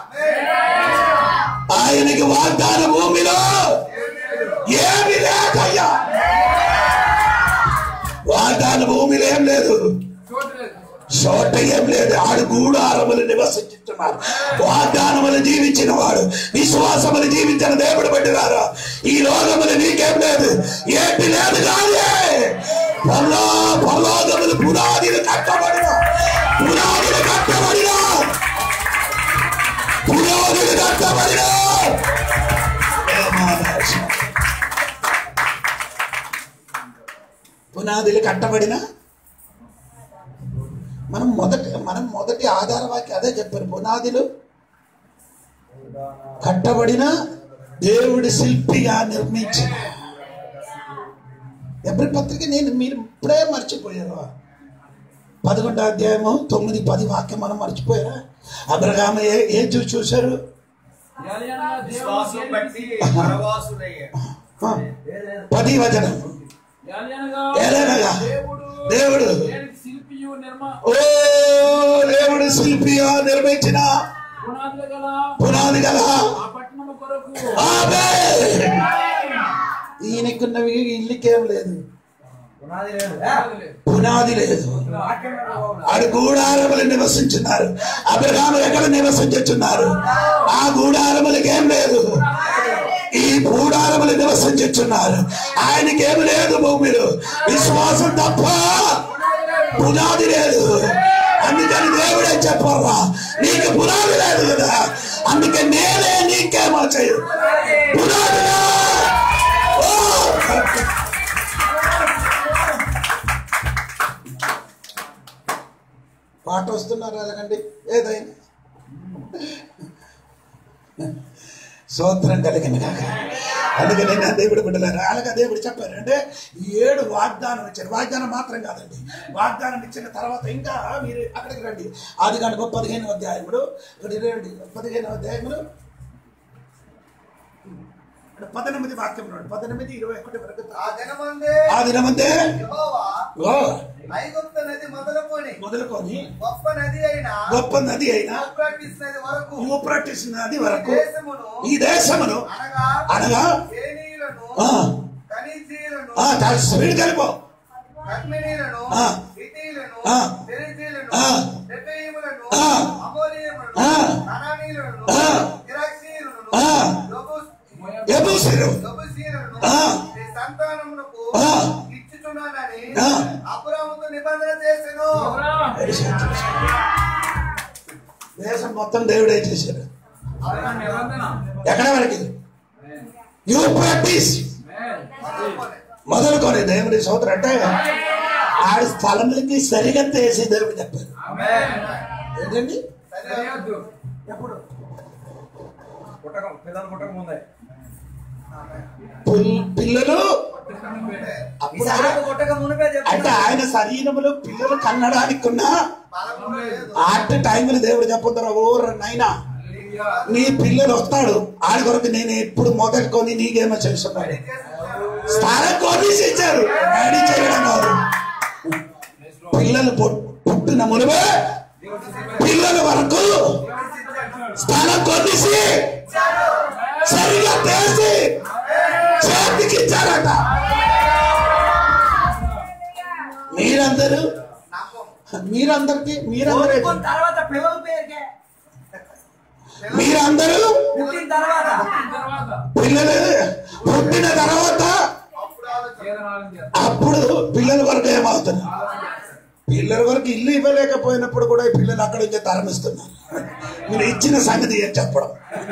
ఆయనకి వాగ్దాన భూమిలో ఏమి లేదయ్యా వాగ్దాన భూమిలో ఏం లేదు చోట ఏం లేదు ఆడు గూడారములు నివసించుతున్నారు వాగ్దానములు జీవించిన వాడు విశ్వాసములు జీవించిన దేవుడు పెట్టినారు ఈ లోకములు నీకేం లేదు ఏంటి లేదు కాదే పర్లో పర్లోకములు పునాదిలు కట్టబడిన పునాదులు కట్టబడిన పునాదులు కట్టబడిన పునాదులు కట్టబడిన మనం మొదట మనం మొదటి ఆధార వాక్యం అదే చెప్పారు పునాదులు కట్టబడిన దేవుడి శిల్పిగా నిర్మించిన ఎబ్రి పత్రిక నేను మీరు ఇప్పుడే మర్చిపోయారు పదకొండో అధ్యాయము తొమ్మిది పది వాక్యం మనం మర్చిపోయారా అబ్రహాము ఏ ఏం చూసి చూశారు ఏలియనగా దేవుడు విశ్వాసం బట్టి దేనికి- పరవాసులయ్యారు ఆ, పది వచనం ఏలియనగా ఏలనగా దేవుడు దేవుడు దేనికి శిల్పియు నిర్మా ఓ దేవుడు శిల్పిగా నిర్మించిన పునాదులు గల పునాది గల ఆ పట్టణము కొరకు ఆమేన్. ఈయనకున్నవి ఇల్లుకేం లేదు పునాది లేదు పునాది లేదు వాక్యం మీద పోవాలి. ఆడు గూడారములు నివసించున్నారు అబ్రహాము ఎక్కడ నివసించుచున్నారు ఆ గూడారములకి ఏం లేదు ఈ గూడారములు నివసించుచున్నారు ఆయనకి ఏమి లేదు భూమిలో విశ్వాసం తప్ప పునాది లేదు అందుకని దేవుడే చెప్పరా నీకు పునాది లేదు కదా అందుకే నేనే నీకేమో చేయు పునాది లేదు. ఓ! పాట వస్తున్నారు అలాగండి ఏదైనా సూత్రం కలిగిన కాక అందుకని నా దేవుడు బిడ్డలారా అలాగే దేవుడు చెప్పారు అంటే ఈ ఏడు వాగ్దానం ఇచ్చారు వాగ్దానం మాత్రం కాదండి వాగ్దానం ఇచ్చిన తర్వాత ఇంకా మీరు అక్కడికి రండి ఆది గంటకు పదిహేను అధ్యాయముడు ఇక్కడ రండి పదిహేను అధ్యాయములు ఇక్కడ పద్దెనిమిది వాక్యం రండి పద్దెనిమిది ఇరవై ఒకటి వరకు ఆ దినమందే ఆ దినమంతే యెహోవా ఓ ఐగుప్తు నది మొదలుకొని మొదలుకొని గొప్ప నది అయిన గొప్ప నది అయిన యూఫ్రటీస్ నది వరకు యూప్రటిస్ నది ఈ వరకు దేశమును ఈ దేశమును అనగా అనగా కేనీయులను ఆ, కనీజీయులను ఆ, చాలా స్పీడ్ కలిపో కద్మినీయులను ఆ. హితీయులను ఆ. పెరిజీయులను ఆ. రెఫయీములను ఆ. అమోరీయులను ఆ. అనానీయులను ఆ. గిరాక్షీయులను ఆ. యెబూస్- ఎబూసీలు యెబూసీయులను ఆ. నీ సంతానమునకు ఆ. ఇచ్చుచున్నానని ఆ. అబ్రాముతో నిబంధన చేసెను దేశం మొత్తం దేవుడే చేశారు అబ్రహాం నిబంధన ఎక్కడ వరకు యూప్రటిస్ మొదలుకొని. మొదలుకొని దేవుడి సోదరు అంటే ఆడి స్థలములకి సరిగత్త వేసి దేవుడు చెప్పారు ఏంటండి సరిహద్దు ఎప్పుడు పుట్టకం పిల్లలు పుట్టక ముందే పుల్- పిల్లలు అప్పుడు ఇసాకు పుట్టక మునిపే అంటే చెప్తున్నా ఆయన శరీరములు పిల్లలు కన్నడానికి ఉన్న బలము లేదు. ఆట టైంలో దేవుడు చెప్పుతారు ఓర నైనా నీ పిల్లలు వస్తాడు ఆడి కొరకు నేను ఎప్పుడు మొదలుకొని నీకేమో చేస్తున్నాడు స్థానం కొనిసి ఇచ్చారు రెడీ చేయడం కాదు పిల్లలు పుట్- పుట్టిన మునివే పిల్లల వరకు స్థానం కొనిసి సరిగా చేసి చేతికి ఇచ్చారట మీరందరూ నమ్మం. మీరందరికి మీరందరూ కోరుకున్న తర్వాత పిల్లల పేరుకే మీరందరూ పుట్టిన తర్వాత తర్వాత పిల్లలు పుట్టిన తర్వాత అప్పుడు ఆలోచన వేదనాలను చేస్తారు. అప్పుడు పిల్లల వరకు ఏమవుతుంది పిల్లల వరకు ఇల్లు ఇవ్వలేకపోయినప్పుడు కూడా ఈ పిల్లలు అక్కడ నుంచి తరమిస్తున్నారు మీరు ఇచ్చిన సంగతి ఏం చెప్పడం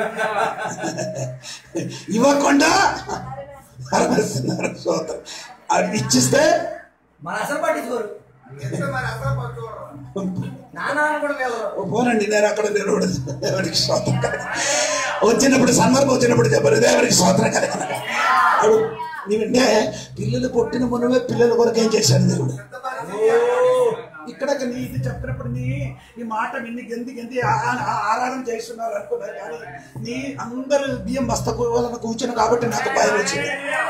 ఇవ్వకుండా తరమిస్తున్నారు సోదరు అది ఇచ్చిస్తే మన అసలు పట్టించుకోరు ఎంత మరి అసలు చూడరు నాన్న కూడా వెళ్ళరు పోనండి నేను అక్కడ నిలబడదు దేవుడికి స్తోత్రం కలగదు. వచ్చినప్పుడు సందర్భం వచ్చినప్పుడు చెప్పారు దేవుడికి స్తోత్రం కలిగిన అప్పుడు నీవంటే పిల్లలు పుట్టిన మునమే పిల్లల కొరకు ఏం చేశాడు దేవుడు ఇక్కడ నీ ఇది చెప్పినప్పుడు నీ ఈ మాట విని గెంది గెంది ఆ- ఆ- ఆరాధన చేస్తున్నారు అనుకున్నారు కానీ నీ అందరు బియ్యం బస్త వలన కూర్చుని కాబట్టి నాకు భయం వచ్చింది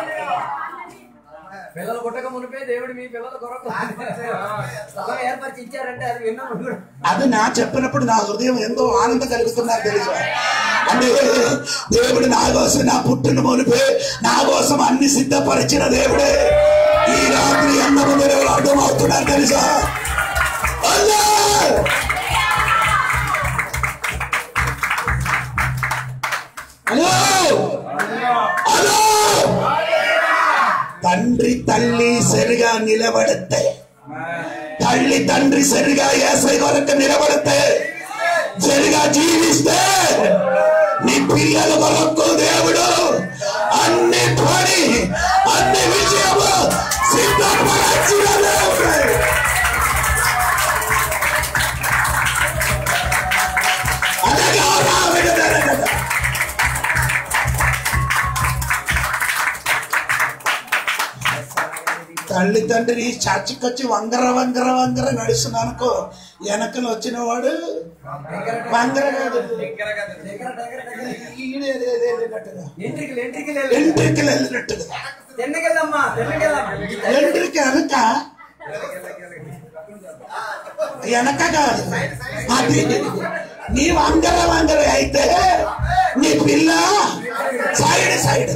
పిల్లలు పుట్టక మునిపే దేవుడు మీ పిల్లల కొరకు స్థలం ఏర్పరిచి ఇచ్చారంటే అది విన్నాము కూడా అది నా చెప్పినప్పుడు నా హృదయం ఎంతో ఆనందం కలుగుతున్నారు తెలుసు అంటే దేవుడు నా కోసం నా పుట్టిన మునిపే నా కోసం అన్ని సిద్ధపరిచిన దేవుడే ఈ రాత్రి ఎన్న మంది అర్థం అవుతున్నారు తెలుసా అల్లా! హలో హలో తండ్రి తల్లి సరిగా నిలబడితే తల్లి తండ్రి సరిగా ఏసై కొరకు నిలబడితే సరిగా జీవిస్తే నీ పిల్లల కొరకు దేవుడు అన్ని పని అన్ని విషయము సిద్ధపరచిన దేవుడు తల్లి తండ్రి చర్చికి వచ్చి వంగర వంగర వంగర నడుస్తున్నానుకో వెనకలు వచ్చిన వాడు వంగర కాదు దగ్గర కదా దగ్గర దగ్గర దగ్గర ఈడే ఏదో వెళ్ళినట్టుగా ఎంట్రికలు ఎంట్రికలు ఎంట్రికలు వెళ్ళినట్టుగా తెన్నకెళ్ళమ్మా తెన్నకెళ్ళమ్మా ఎంట్రికి వెనక వెనక కాదు అది నీ వంగర వంగర అయితే నీ పిల్ల సైడ్ సైడ్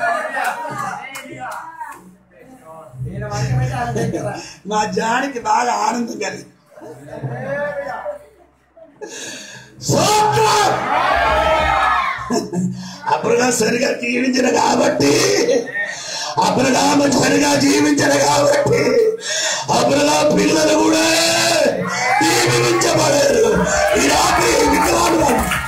నేను వంకరైతే వాళ్ళ దగ్గర మా జానికి బాగా ఆనందం కలిగి సూత్రం అప్పుడుగా సరిగా జీవించిన కాబట్టి అప్పుడుగా సరిగా జీవించిన కాబట్టి అప్పుడుగా పిల్లలు కూడా జీవించబడారు ఈ రాత్రి విగ్రహాలు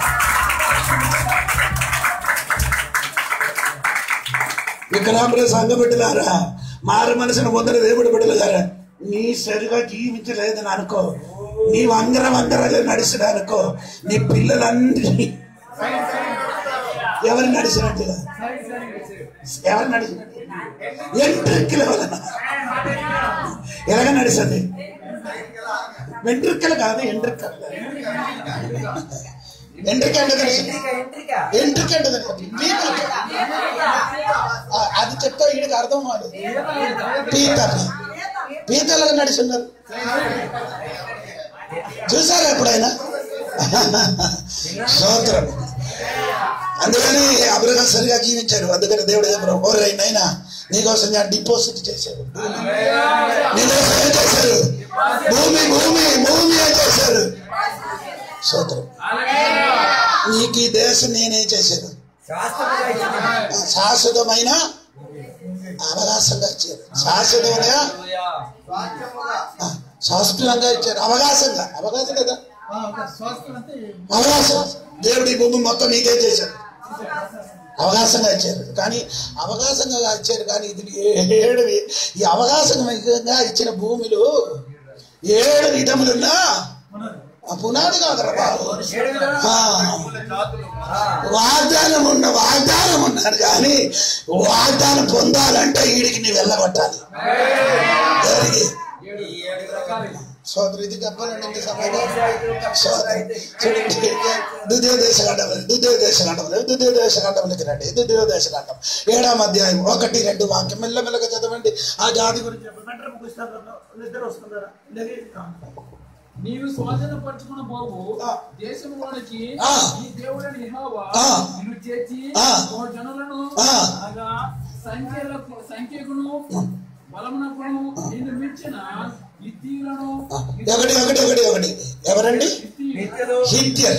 విక్రాంబుల సంఘ బిడ్డలారా మారు మనసును పొందిన దేవుడి బిడ్డలారా నీ సరిగా జీవించలేదని అనుకో నీ వంగర వంగరలో నడిచిన అనుకో నీ పిల్లలన్నీ ఎవరు నడిచినట్టుగా ఎవరు నడిచినట్టు ఎంట్రిక్కల వలన ఎలాగ నడిచింది వెంట్రుక్కలు కాదు ఎంట్రిక్కలు ఎంట్రిక అంటే తెలుసు ఎంట్రిక ఎంట్రిక ఎంట్రిక అంటే తెలుసు పీతలు. ఆ, అది చెప్తే వీడికి అర్థం కాదు పీతలు పీతలుగా నడుచున్నారు చూసారా ఎప్పుడైనా స్తోత్రం అందుకని అబ్రహం సరిగా జీవించారు అందుకని దేవుడు చెప్పారు ఓరైనా నీకోసం నేను డిపాజిట్ చేశారు నీకోసం ఏం చేశారు భూమి భూమి భూమి ఏం చేశారు స్తోత్రం నీకు ఈ దేశం నేనేం చేశాను శాస్త్రముగా ఇచ్చింది శాశ్వతమైన అవకాశంగా ఇచ్చారు శాశ్వతమైన వాక్యముగా ఆ, శాశ్వతంగా ఇచ్చారు అవకాశంగా అవకాశం కదా అవకాశం దేవుడి భూమి మొత్తం నీకే చేశారు అవకాశంగా ఇచ్చారు కానీ అవకాశంగా ఇచ్చారు కానీ ఇది ఏడు వి- ఈ అవకాశంగా ఇచ్చిన భూమిలో ఏడు విధములున్నా ఆ పునాది కాదురా బాబు ఏడు విధాలు ఆ, వాగ్దానం ఉన్న వాగ్దానం ఉన్నాడు కానీ వాగ్దానం పొందాలంటే వీడికి నీ వెళ్ళగొట్టాలి ఎవరికి ఈ ఏడు రకాలు సోదరు ఇది చెప్పాలండి ఇంత సమయంలో సోదరు చూడండి ద్వితీయ దేశ ఖండం ద్వితీయ దేశ ఖండం ద్వితీయ దేశ ఖండంలోకి రండి ద్వితీయ దేశ ఖండం ఏడాం అధ్యాయం ఒకటి రెండు వాక్యం మెల్లమెల్లగా చదవండి ఆ జాతి గురించి చెప్పండి. వెంటనే పుస్తకంలో నిద్ర వస్తుందా నీవు స్వాధీన పరచుకున్న బాబు ఆ. దేశంలోనికి ఆ. ఈ దేవుడని యెహోవా ఆ. నిన్ను చేర్చి ఆ. ఓ జనులను ఆ. అనగా సంఖ్యలకు సంఖ్యకును బలమునకును నిన్ను మించిన ఇద్దీలను ఒకటి ఒకటి ఒకటి ఒకటి ఎవరండి నిత్యలు హిత్యర్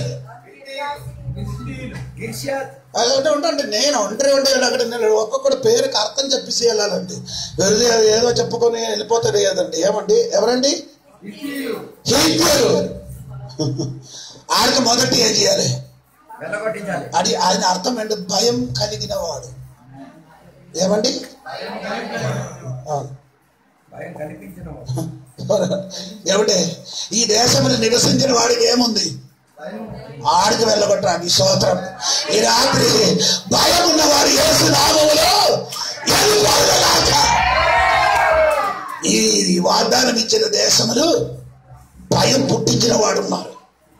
గిర్షాత్ అదొకటి ఉండండి నేను ఒంటరి ఉండే అక్కడ నేను ఒక్కొక్కటి పేరుకి అర్థం చెప్పేసి వెళ్ళాలండి వెళ్తే ఏదో చెప్పుకొని వెళ్ళిపోతాడు కదండి ఏమండి ఎవరండి హిత్యరు ఆడికి మొదటి ఏం చేయాలి వెళ్ళగొట్టించాలి అది ఆయన అర్థం ఏంటి భయం కలిగిన వాడు ఏమండి అవును. భయం కనిపించిన వాడు. ఏమంటే ఈ దేశంలో నివసించిన వాడికి ఏముంది ఆడికి వెళ్ళగొట్టాలి స్తోత్రం ఈ రాత్రి భయం ఉన్నవారు యేసు నామములో వెళ్ళిపోవుగాక. ఈ వాగ్దానం ఇచ్చిన దేశములు భయం పుట్టించిన వాడు ఉన్నారు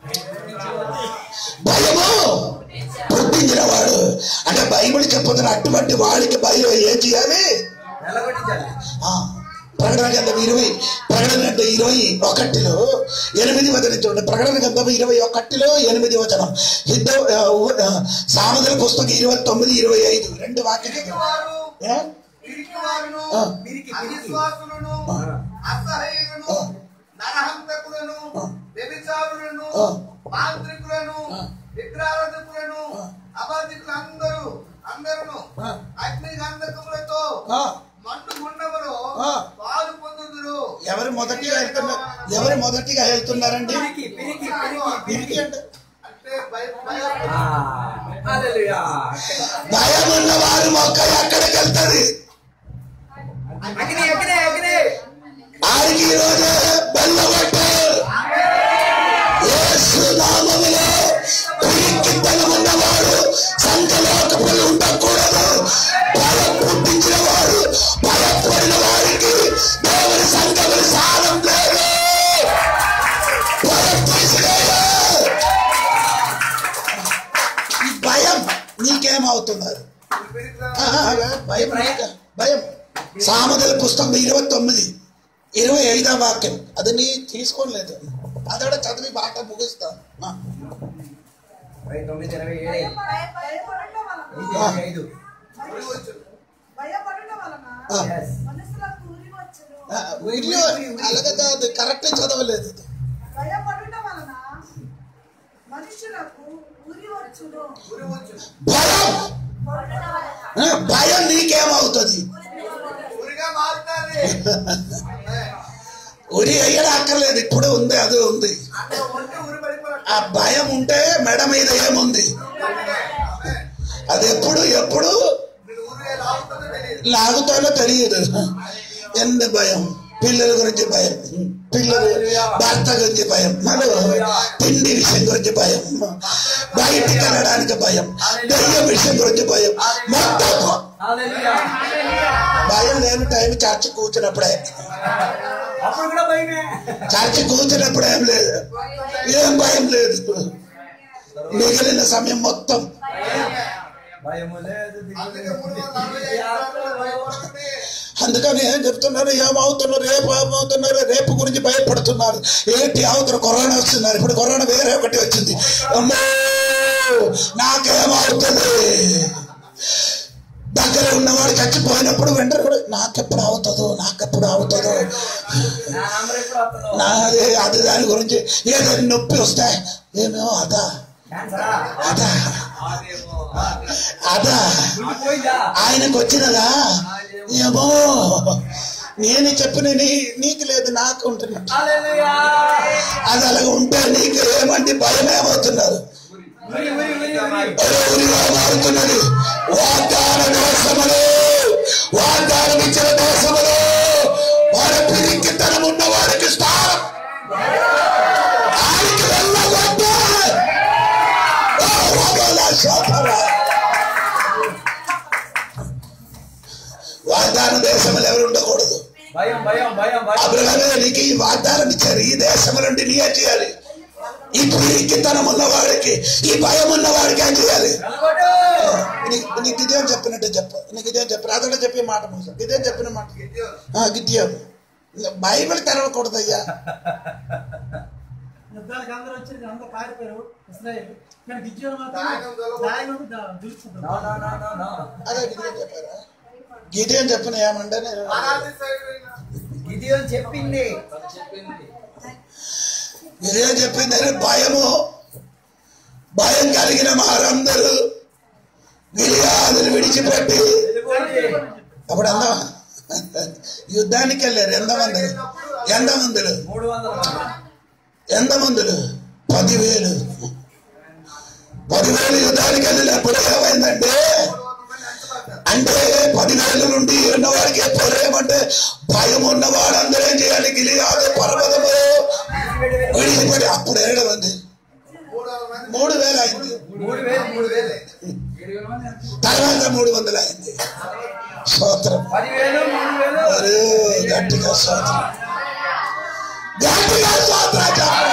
భయము పుట్టించిన వాడు అంటే బైబిల్ చెప్పుతున్న అటువంటి వాడికి భయం ఏం చేయాలి వెళ్ళగొట్టించాలి ఆ, ప్రకటన గ్రంథం ఇరవై ప్రకటన గ్రంథం ఇరవై ఒకటిలో ఎనిమిది వచనం చూడండి ప్రకటన గ్రంథం ఇరవై ఒకటిలో ఎనిమిది వచనం యుద్ధ ఆ, ఉ- ఆ, సామెతల పుస్తకం ఇరవై తొమ్మిది ఇరవై ఐదు రెండు వాక్యం పిరికివారు ఏ? పిరికివారును ఆ. పిరికి పిరికి అవిశ్వాసులను ఆ. అసహ్యులను ఆ. నరహంతకులను ఆ. వ్యభిచారులను ఆ. మాంత్రికులను ఆ. విగ్రహారాధకులను ఆ. అబాధికులు అందరూ అందరును ఆ. అగ్ని గంధకములతో ఆ, మండు గుండములో ఆ. పాలు పొందుదురు ఎవరు మొదటిగా వెళ్తున్నారు ఎవరు మొదటిగా వెళ్తున్నారండి పిరికి పిరికి పిరికి పిరికి అంటే అంటే భయ- భయ- ఆ, హల్లెలూయా. భయం ఉన్న వారు మొక్క ఎక్కడికి వెళ్తుంది అగ్ని అగ్ని అగ్ని ఆడికి ఈరోజు బెల్లగొట్టు యేసు నామములో పిరికితనం ఉన్నవాడు సంతలోకములు ఉండకూడదు భయం పుట్టించిన వాడు భయపడిన వారికి ఎరిగినా ఆ, ఆ, భయం లేక భయం సామదల పుస్తకం ఇరవై తొమ్మిది ఇరవై ఐదో వాక్యం అది నీ తీసుకోలేదు అదొక చదివి బాట ముగిస్తాను ఆ, ఇరవై తొమ్మిది ఇరవై ఏడు భయం- భయపడుట వలన ఇది ఇరవై ఐదు భయపడుట వలన ఆ. Yes. మనసులకు ఊరి వచ్చును ఆ, వీడియో అలాగే కాదు కరెక్ట్ చదవలేదు ఇది. భయపడుట వలన మనుషులకు ఊరి వచ్చును భయం ఆ, భయం నీకేమవుతుంది ఊరిగా మారుతాది ఉరి అయ్యడం అక్కర్లేదు ఇప్పుడు ఉంది అది ఉంది అందులో ఉంటే ఊరి పడిపోయి ఆ భయం ఉంటే మెడ మీద ఏముంది అది ఎప్పుడు ఎప్పుడు మీరు ఊరిగా లాగుతుందో తెలియదు లాగుతానో తెలియదు ఎంత భయం పిల్లల గురించి భయం పిల్లలు భర్త గురించి భయం మరో తిండి విషయం గురించి భయం బయటికి వెళ్ళడానికి భయం దయ్యం విషయం గురించి భయం మొత్తం హల్లెలూయా. భయం లేని టైం చర్చి కూర్చున్నప్పుడే అప్పుడు కూడా భయమే చర్చి కూర్చున్నప్పుడు ఏం లేదు ఏం భయం లేదు మిగిలిన సమయం మొత్తం భయము లేదు అందుకే మూడు వందల నలభై ఐదు సార్లు భయపడుతుంది అందుకని ఏం చెప్తున్నారు ఏమవుతున్నారు రేపు ఏమవుతున్నారు రేపు గురించి భయపడుతున్నారు ఏంటి అవుతున్నారు కరోనా వస్తున్నారు ఇప్పుడు కరోనా వేరే ఒకటి వచ్చింది అమ్మో నాకేమవుతుంది దగ్గర ఉన్నవాడు చచ్చిపోయినప్పుడు వెంటనే కూడా నాకెప్పుడు అవుతుందో నాకెప్పుడు అవుతుందో నా నంబర్ ఎప్పుడు వస్తుందో నాది అది దాని గురించి ఏదైనా నొప్పి వస్తే ఏమో అదా క్యాన్సరా అదా అదేమో అదా పోయిందా ఆయనకు వచ్చినదా ఏమో నేను చెప్పిన నీ నీకు లేదు నాకు ఉంటున్నట్టు హల్లెలూయా అది అలాగ ఉంటే నీకు ఏమంటే భయం ఏమవుతున్నారు ఉరి ఉరి ఉరి ఉరి ఊరిగా మారుతున్నది వాగ్దాన దేశములు వాగ్దానం ఇచ్చిన దేశములు వారి పిరికితనం ఉన్న వారికి స్థానం ఆయనకి వెళ్ళగొట్టే ఓ వదల శోభన. వాగ్దాన దేశములు ఎవరు ఉండకూడదు భయం భయం భయం భయం అబ్రహమే నీకు ఈ వాగ్దానం ఇచ్చారు ఈ దేశం నుండి నీ ఏం చేయాలి ఈ పిరికితనం ఉన్నవాడికి ఈ భయం ఉన్నవాడికి ఏం చేయాలి వెళ్ళగొట్టు నీకు నీకు ఇదేం చెప్పినట్టు చెప్పు నీకు ఇదేం చెప్పిన అతడు చెప్పే మాట ముగిసాం ఇదేం చెప్పిన మాట ఆ, గిద్యోను బైబిల్ తెరవకూడదయ్యా యుద్ధానికి అందరూ వచ్చి అందరూ పారిపోయారు ఇస్రాయేల్ కానీ గిద్యోను మాత్రం దాయనం దొరకదు. దాయనం దా- గెలుచుకుంటాడు. No no no no no అదే గిదేం చెప్పారా గిదేం చెప్పిన ఏమంటే నేను అనాథ సైడ్ గిదియోను చెప్పింది తను చెప్పింది గిదేం చెప్పిందని భయము భయం కలిగిన వారందరూ గిలియాదులు విడిచిపెట్టి వెళ్ళిపోయింది అప్పుడు ఎంత యుద్ధానికి వెళ్ళారు ఎంతమంది ఎంతమందులు మూడు వందల మంది. ఎంతమందులు పదివేలు పదివేలు యుద్ధానికి వెళ్ళినప్పుడు ఏమైందంటే అంటే పదివేల నుండి ఉన్నవాడికి ఎప్పుడు ఏమంటే భయం ఉన్నవాడు అందరూ ఏం చేయాలి గిలియాదు పర్వతము విడిచిపెట్టి అప్పుడు ఏడు మంది మూడు వందల మంది మూడు వేలు అయింది మూడు వేలు మూడు వేలే ఏడు వేల మంది ఎంత? తర్వాత మూడు వందలు అయింది స్తోత్రం పదివేలు మూడు వేలు అరే గట్టిగా స్తోత్రం గట్టిగా స్తోత్రం చెప్పండి.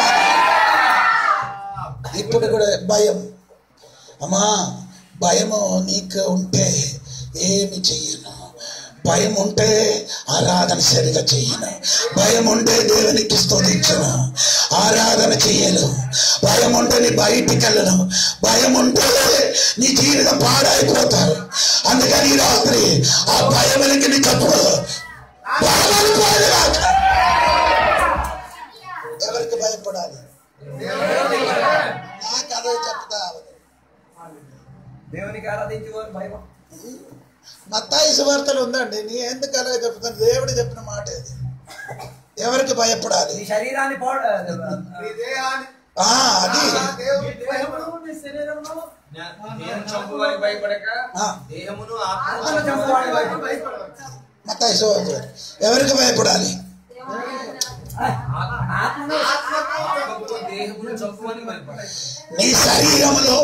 ఇప్పుడు కూడా భయం అమ్మా భయము నీకు ఉంటే ఏమి చెయ్యను భయం ఉంటే ఆరాధన సరిగా చెయ్యను భయం ఉంటే దేవునికి స్తుతించను ఆరాధన చెయ్యను భయం ఉంటే నీ బయటికి వెళ్ళను భయం ఉంటే నీ జీవితం పాడైపోతారు అందుకని ఈ రాత్రి ఆ భయములకి నీ చెప్పు భయమని పోయినాక ఎవరికి భయపడాలి నాకు అదే చెప్తా దేవునికి ఆరాధించుకోని భయం మత్తాయి సువార్తలు ఉందండి నీ ఎందుకు అలాగే చెప్తాను దేవుడు చెప్పిన మాట ఇది ఎవరికి భయపడాలి నీ శరీరాన్ని పోడ మీ దేహాన్ని ఆ అది దేవుడు దేహమును నీ శరీరమును దేహం చంపువారికి భయపడక ఆ. దేహమును ఆత్మను ఆత్మ చంపువాడికి భయపడదు. భయపడదు. మత్తాయి సువార్త ఎవరికి భయపడాలి ఆత్మను ఆత్మకు దేహమును చంపువని భయపడాలి నీ శరీరములో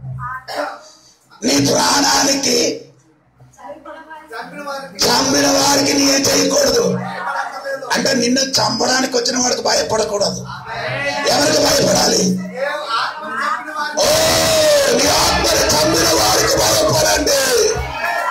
నీ ప్రాణానికి చంపిన వారికి చంపిన వారికి నీ ఏం చేయకూడదు భయపడక్కర్లేదు. అంటే నిన్ను చంపడానికి వచ్చిన వాడికి భయపడకూడదు ఎవరికి భయపడాలి దేవు ఆత్మను చంపిన వారికి ఓ నీ ఆత్మని చంపిన వారికి భయపడండి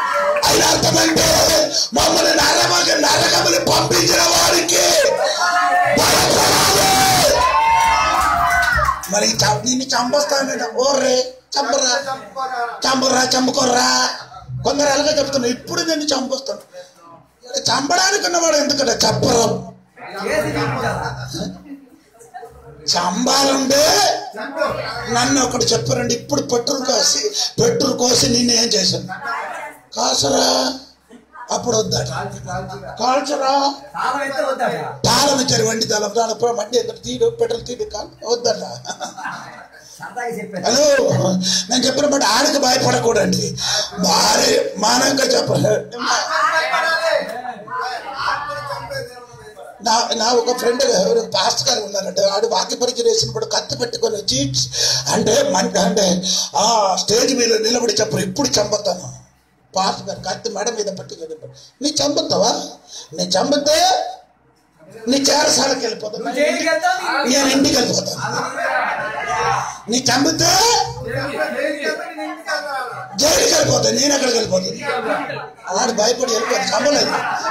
మరి చ- నిన్ను చంపొస్తాను ఓర్రే చంపరా చంపుకోరా చంపరా చంపుకోర్రా కొందరు అలాగే చెప్తున్నారు ఇప్పుడు నేను చంపొస్తాను చంపడానికి ఉన్నవాడు ఎందుకంటే చెప్పరం చేసి చూపించాలా చంపాలంటే నన్ను ఒకటి చెప్పారండి ఇప్పుడు పెట్రోల్ కోసి పెట్రోల్ కోసి నిన్ను ఏం చేశాను కాసరా అప్పుడు వద్దట కాల్చరా తాళం అయితే వద్దట తాళం ఇచ్చారు వండి తాళం తాళం మండి ఎక్కడ తీడు పెట్రోల్ తీడు కాల్ వద్దట సరదాగా చెప్పాను హలో నేను చెప్పిన బట్టి ఆడికి భయపడకూడండి భారీ మానంగా చెప్పాలి భయపడాలి. ఆత్మను చంపేది దేవుడు భయపడాలి. నా నా ఒక ఫ్రెండ్ ఎవరు పాస్ట్ గారు ఉన్నారంటే ఆడు వాక్య పరిచయం వేసినప్పుడు కత్తి పెట్టుకొని వచ్చి అంటే మన అంటే ఆ స్టేజ్ మీద నిలబడి చెప్పరు ఇప్పుడు చంపుతాను పాస్ట్ గారు కత్తి మెడ మీద పట్టుకొని చెప్పారు నీ చంపుతావా నీ చంపితే నీ చేరసాలకి వెళ్ళిపోతాను నువ్వు జైలుకి వెళ్తావు నీ- నేను ఇంటికి వెళ్ళిపోతాను నీ చంపితే నేను ఇంటికి వెళ్ళాలి. జైలుకి వెళ్ళిపోతాను నేను ఎక్కడికి వెళ్ళిపోతాను అలాంటి భయపడి వెళ్ళిపోతాను చంపలేదు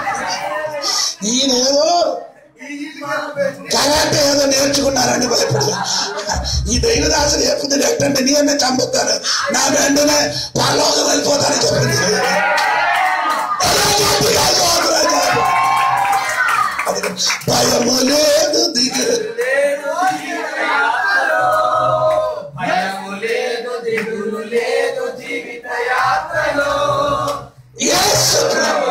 నేనేదో ఈ ఇంటికి వెళ్ళిపోయి కరాటే ఏదో నేర్చుకున్నారని భయపడి ఈ దైవదాసులు చెప్పింది ఎట్టంటే నేనే చంపుతాను నా వెంటనే పరలోకం వెళ్ళిపోతానని చెప్పింది అది భయము లేదు దిగు భయము లేదు దిగులు లేదు జీవిత యాత్రలో యేసు ప్రభు.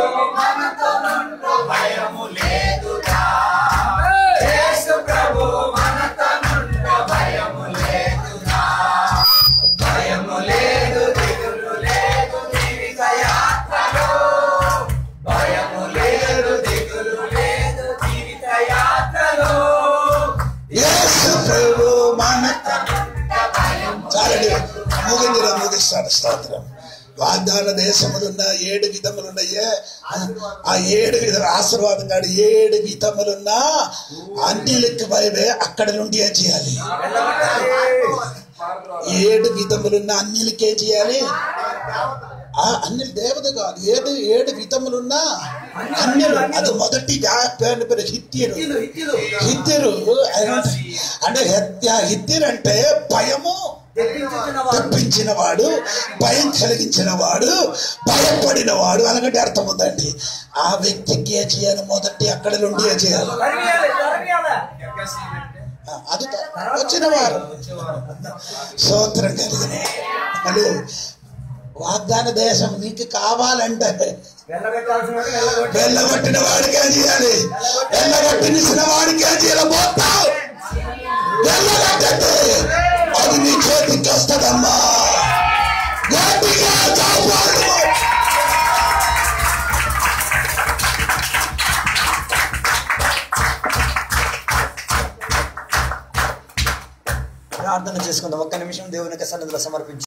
భయము లేదురా యేసు ప్రభు మనతనుండ భయము లేదురా భయము లేదు దిగులు లేదు జీవిత యాత్రలో భయము లేదు దిగులు లేదు జీవిత యాత్రలో యేసు ప్రభు మనత చాలండి ముగిందిరా ముగిస్తాడు స్తోత్రం వాగ్దాన దేశములున్న ఏడు విధములున్నాయే ఆ ఏడు విధ ఆశీర్వాదం కాదు ఏడు విధములున్నా అన్నిలకి భయమే అక్కడ నుండి ఏం చేయాలి ఏడు విధములున్న అన్నిలకి ఏం చేయాలి ఆ అన్ని దేవత కాదు ఏడు ఏడు విధములున్నా అన్యులు అది మొదటి జా- పేరు పేరు హిత్యరు ఇల్లు ఇల్లు హిత్యరు అంటే హత్య హిత్యరు అంటే భయము తెప్పించుకున్న వాడు తెప్పించిన వాడు భయం కలిగించిన వాడు భయపడిన వాడు అనకంటే అర్థం ఉందండి ఆ వ్యక్తికి ఏ చేయాలి మొదటి అక్కడ నుండి ఏ చేయాలి తరిమియాలి తరిమియాలా ఆ, అది త- వచ్చిన వారు సూత్రం కలిగిన హలో వాగ్దాన దేశం నీకు కావాలంటే వెళ్ళగొట్టాల్సిన వాడు వెళ్ళగొట్టి వెళ్ళగొట్టిన వాడికి ఏం చేయాలి వెళ్ళగొట్టిన వాడికి ఏం చేయాలి పోతావు వెళ్ళగొట్టండి అది నీ చేతికి వస్తుందమ్మా గట్టిగా చాపాడు ప్రార్థన చేసుకుందాం ఒక్క నిమిషం దేవునికి సన్నిధిలో సమర్పించి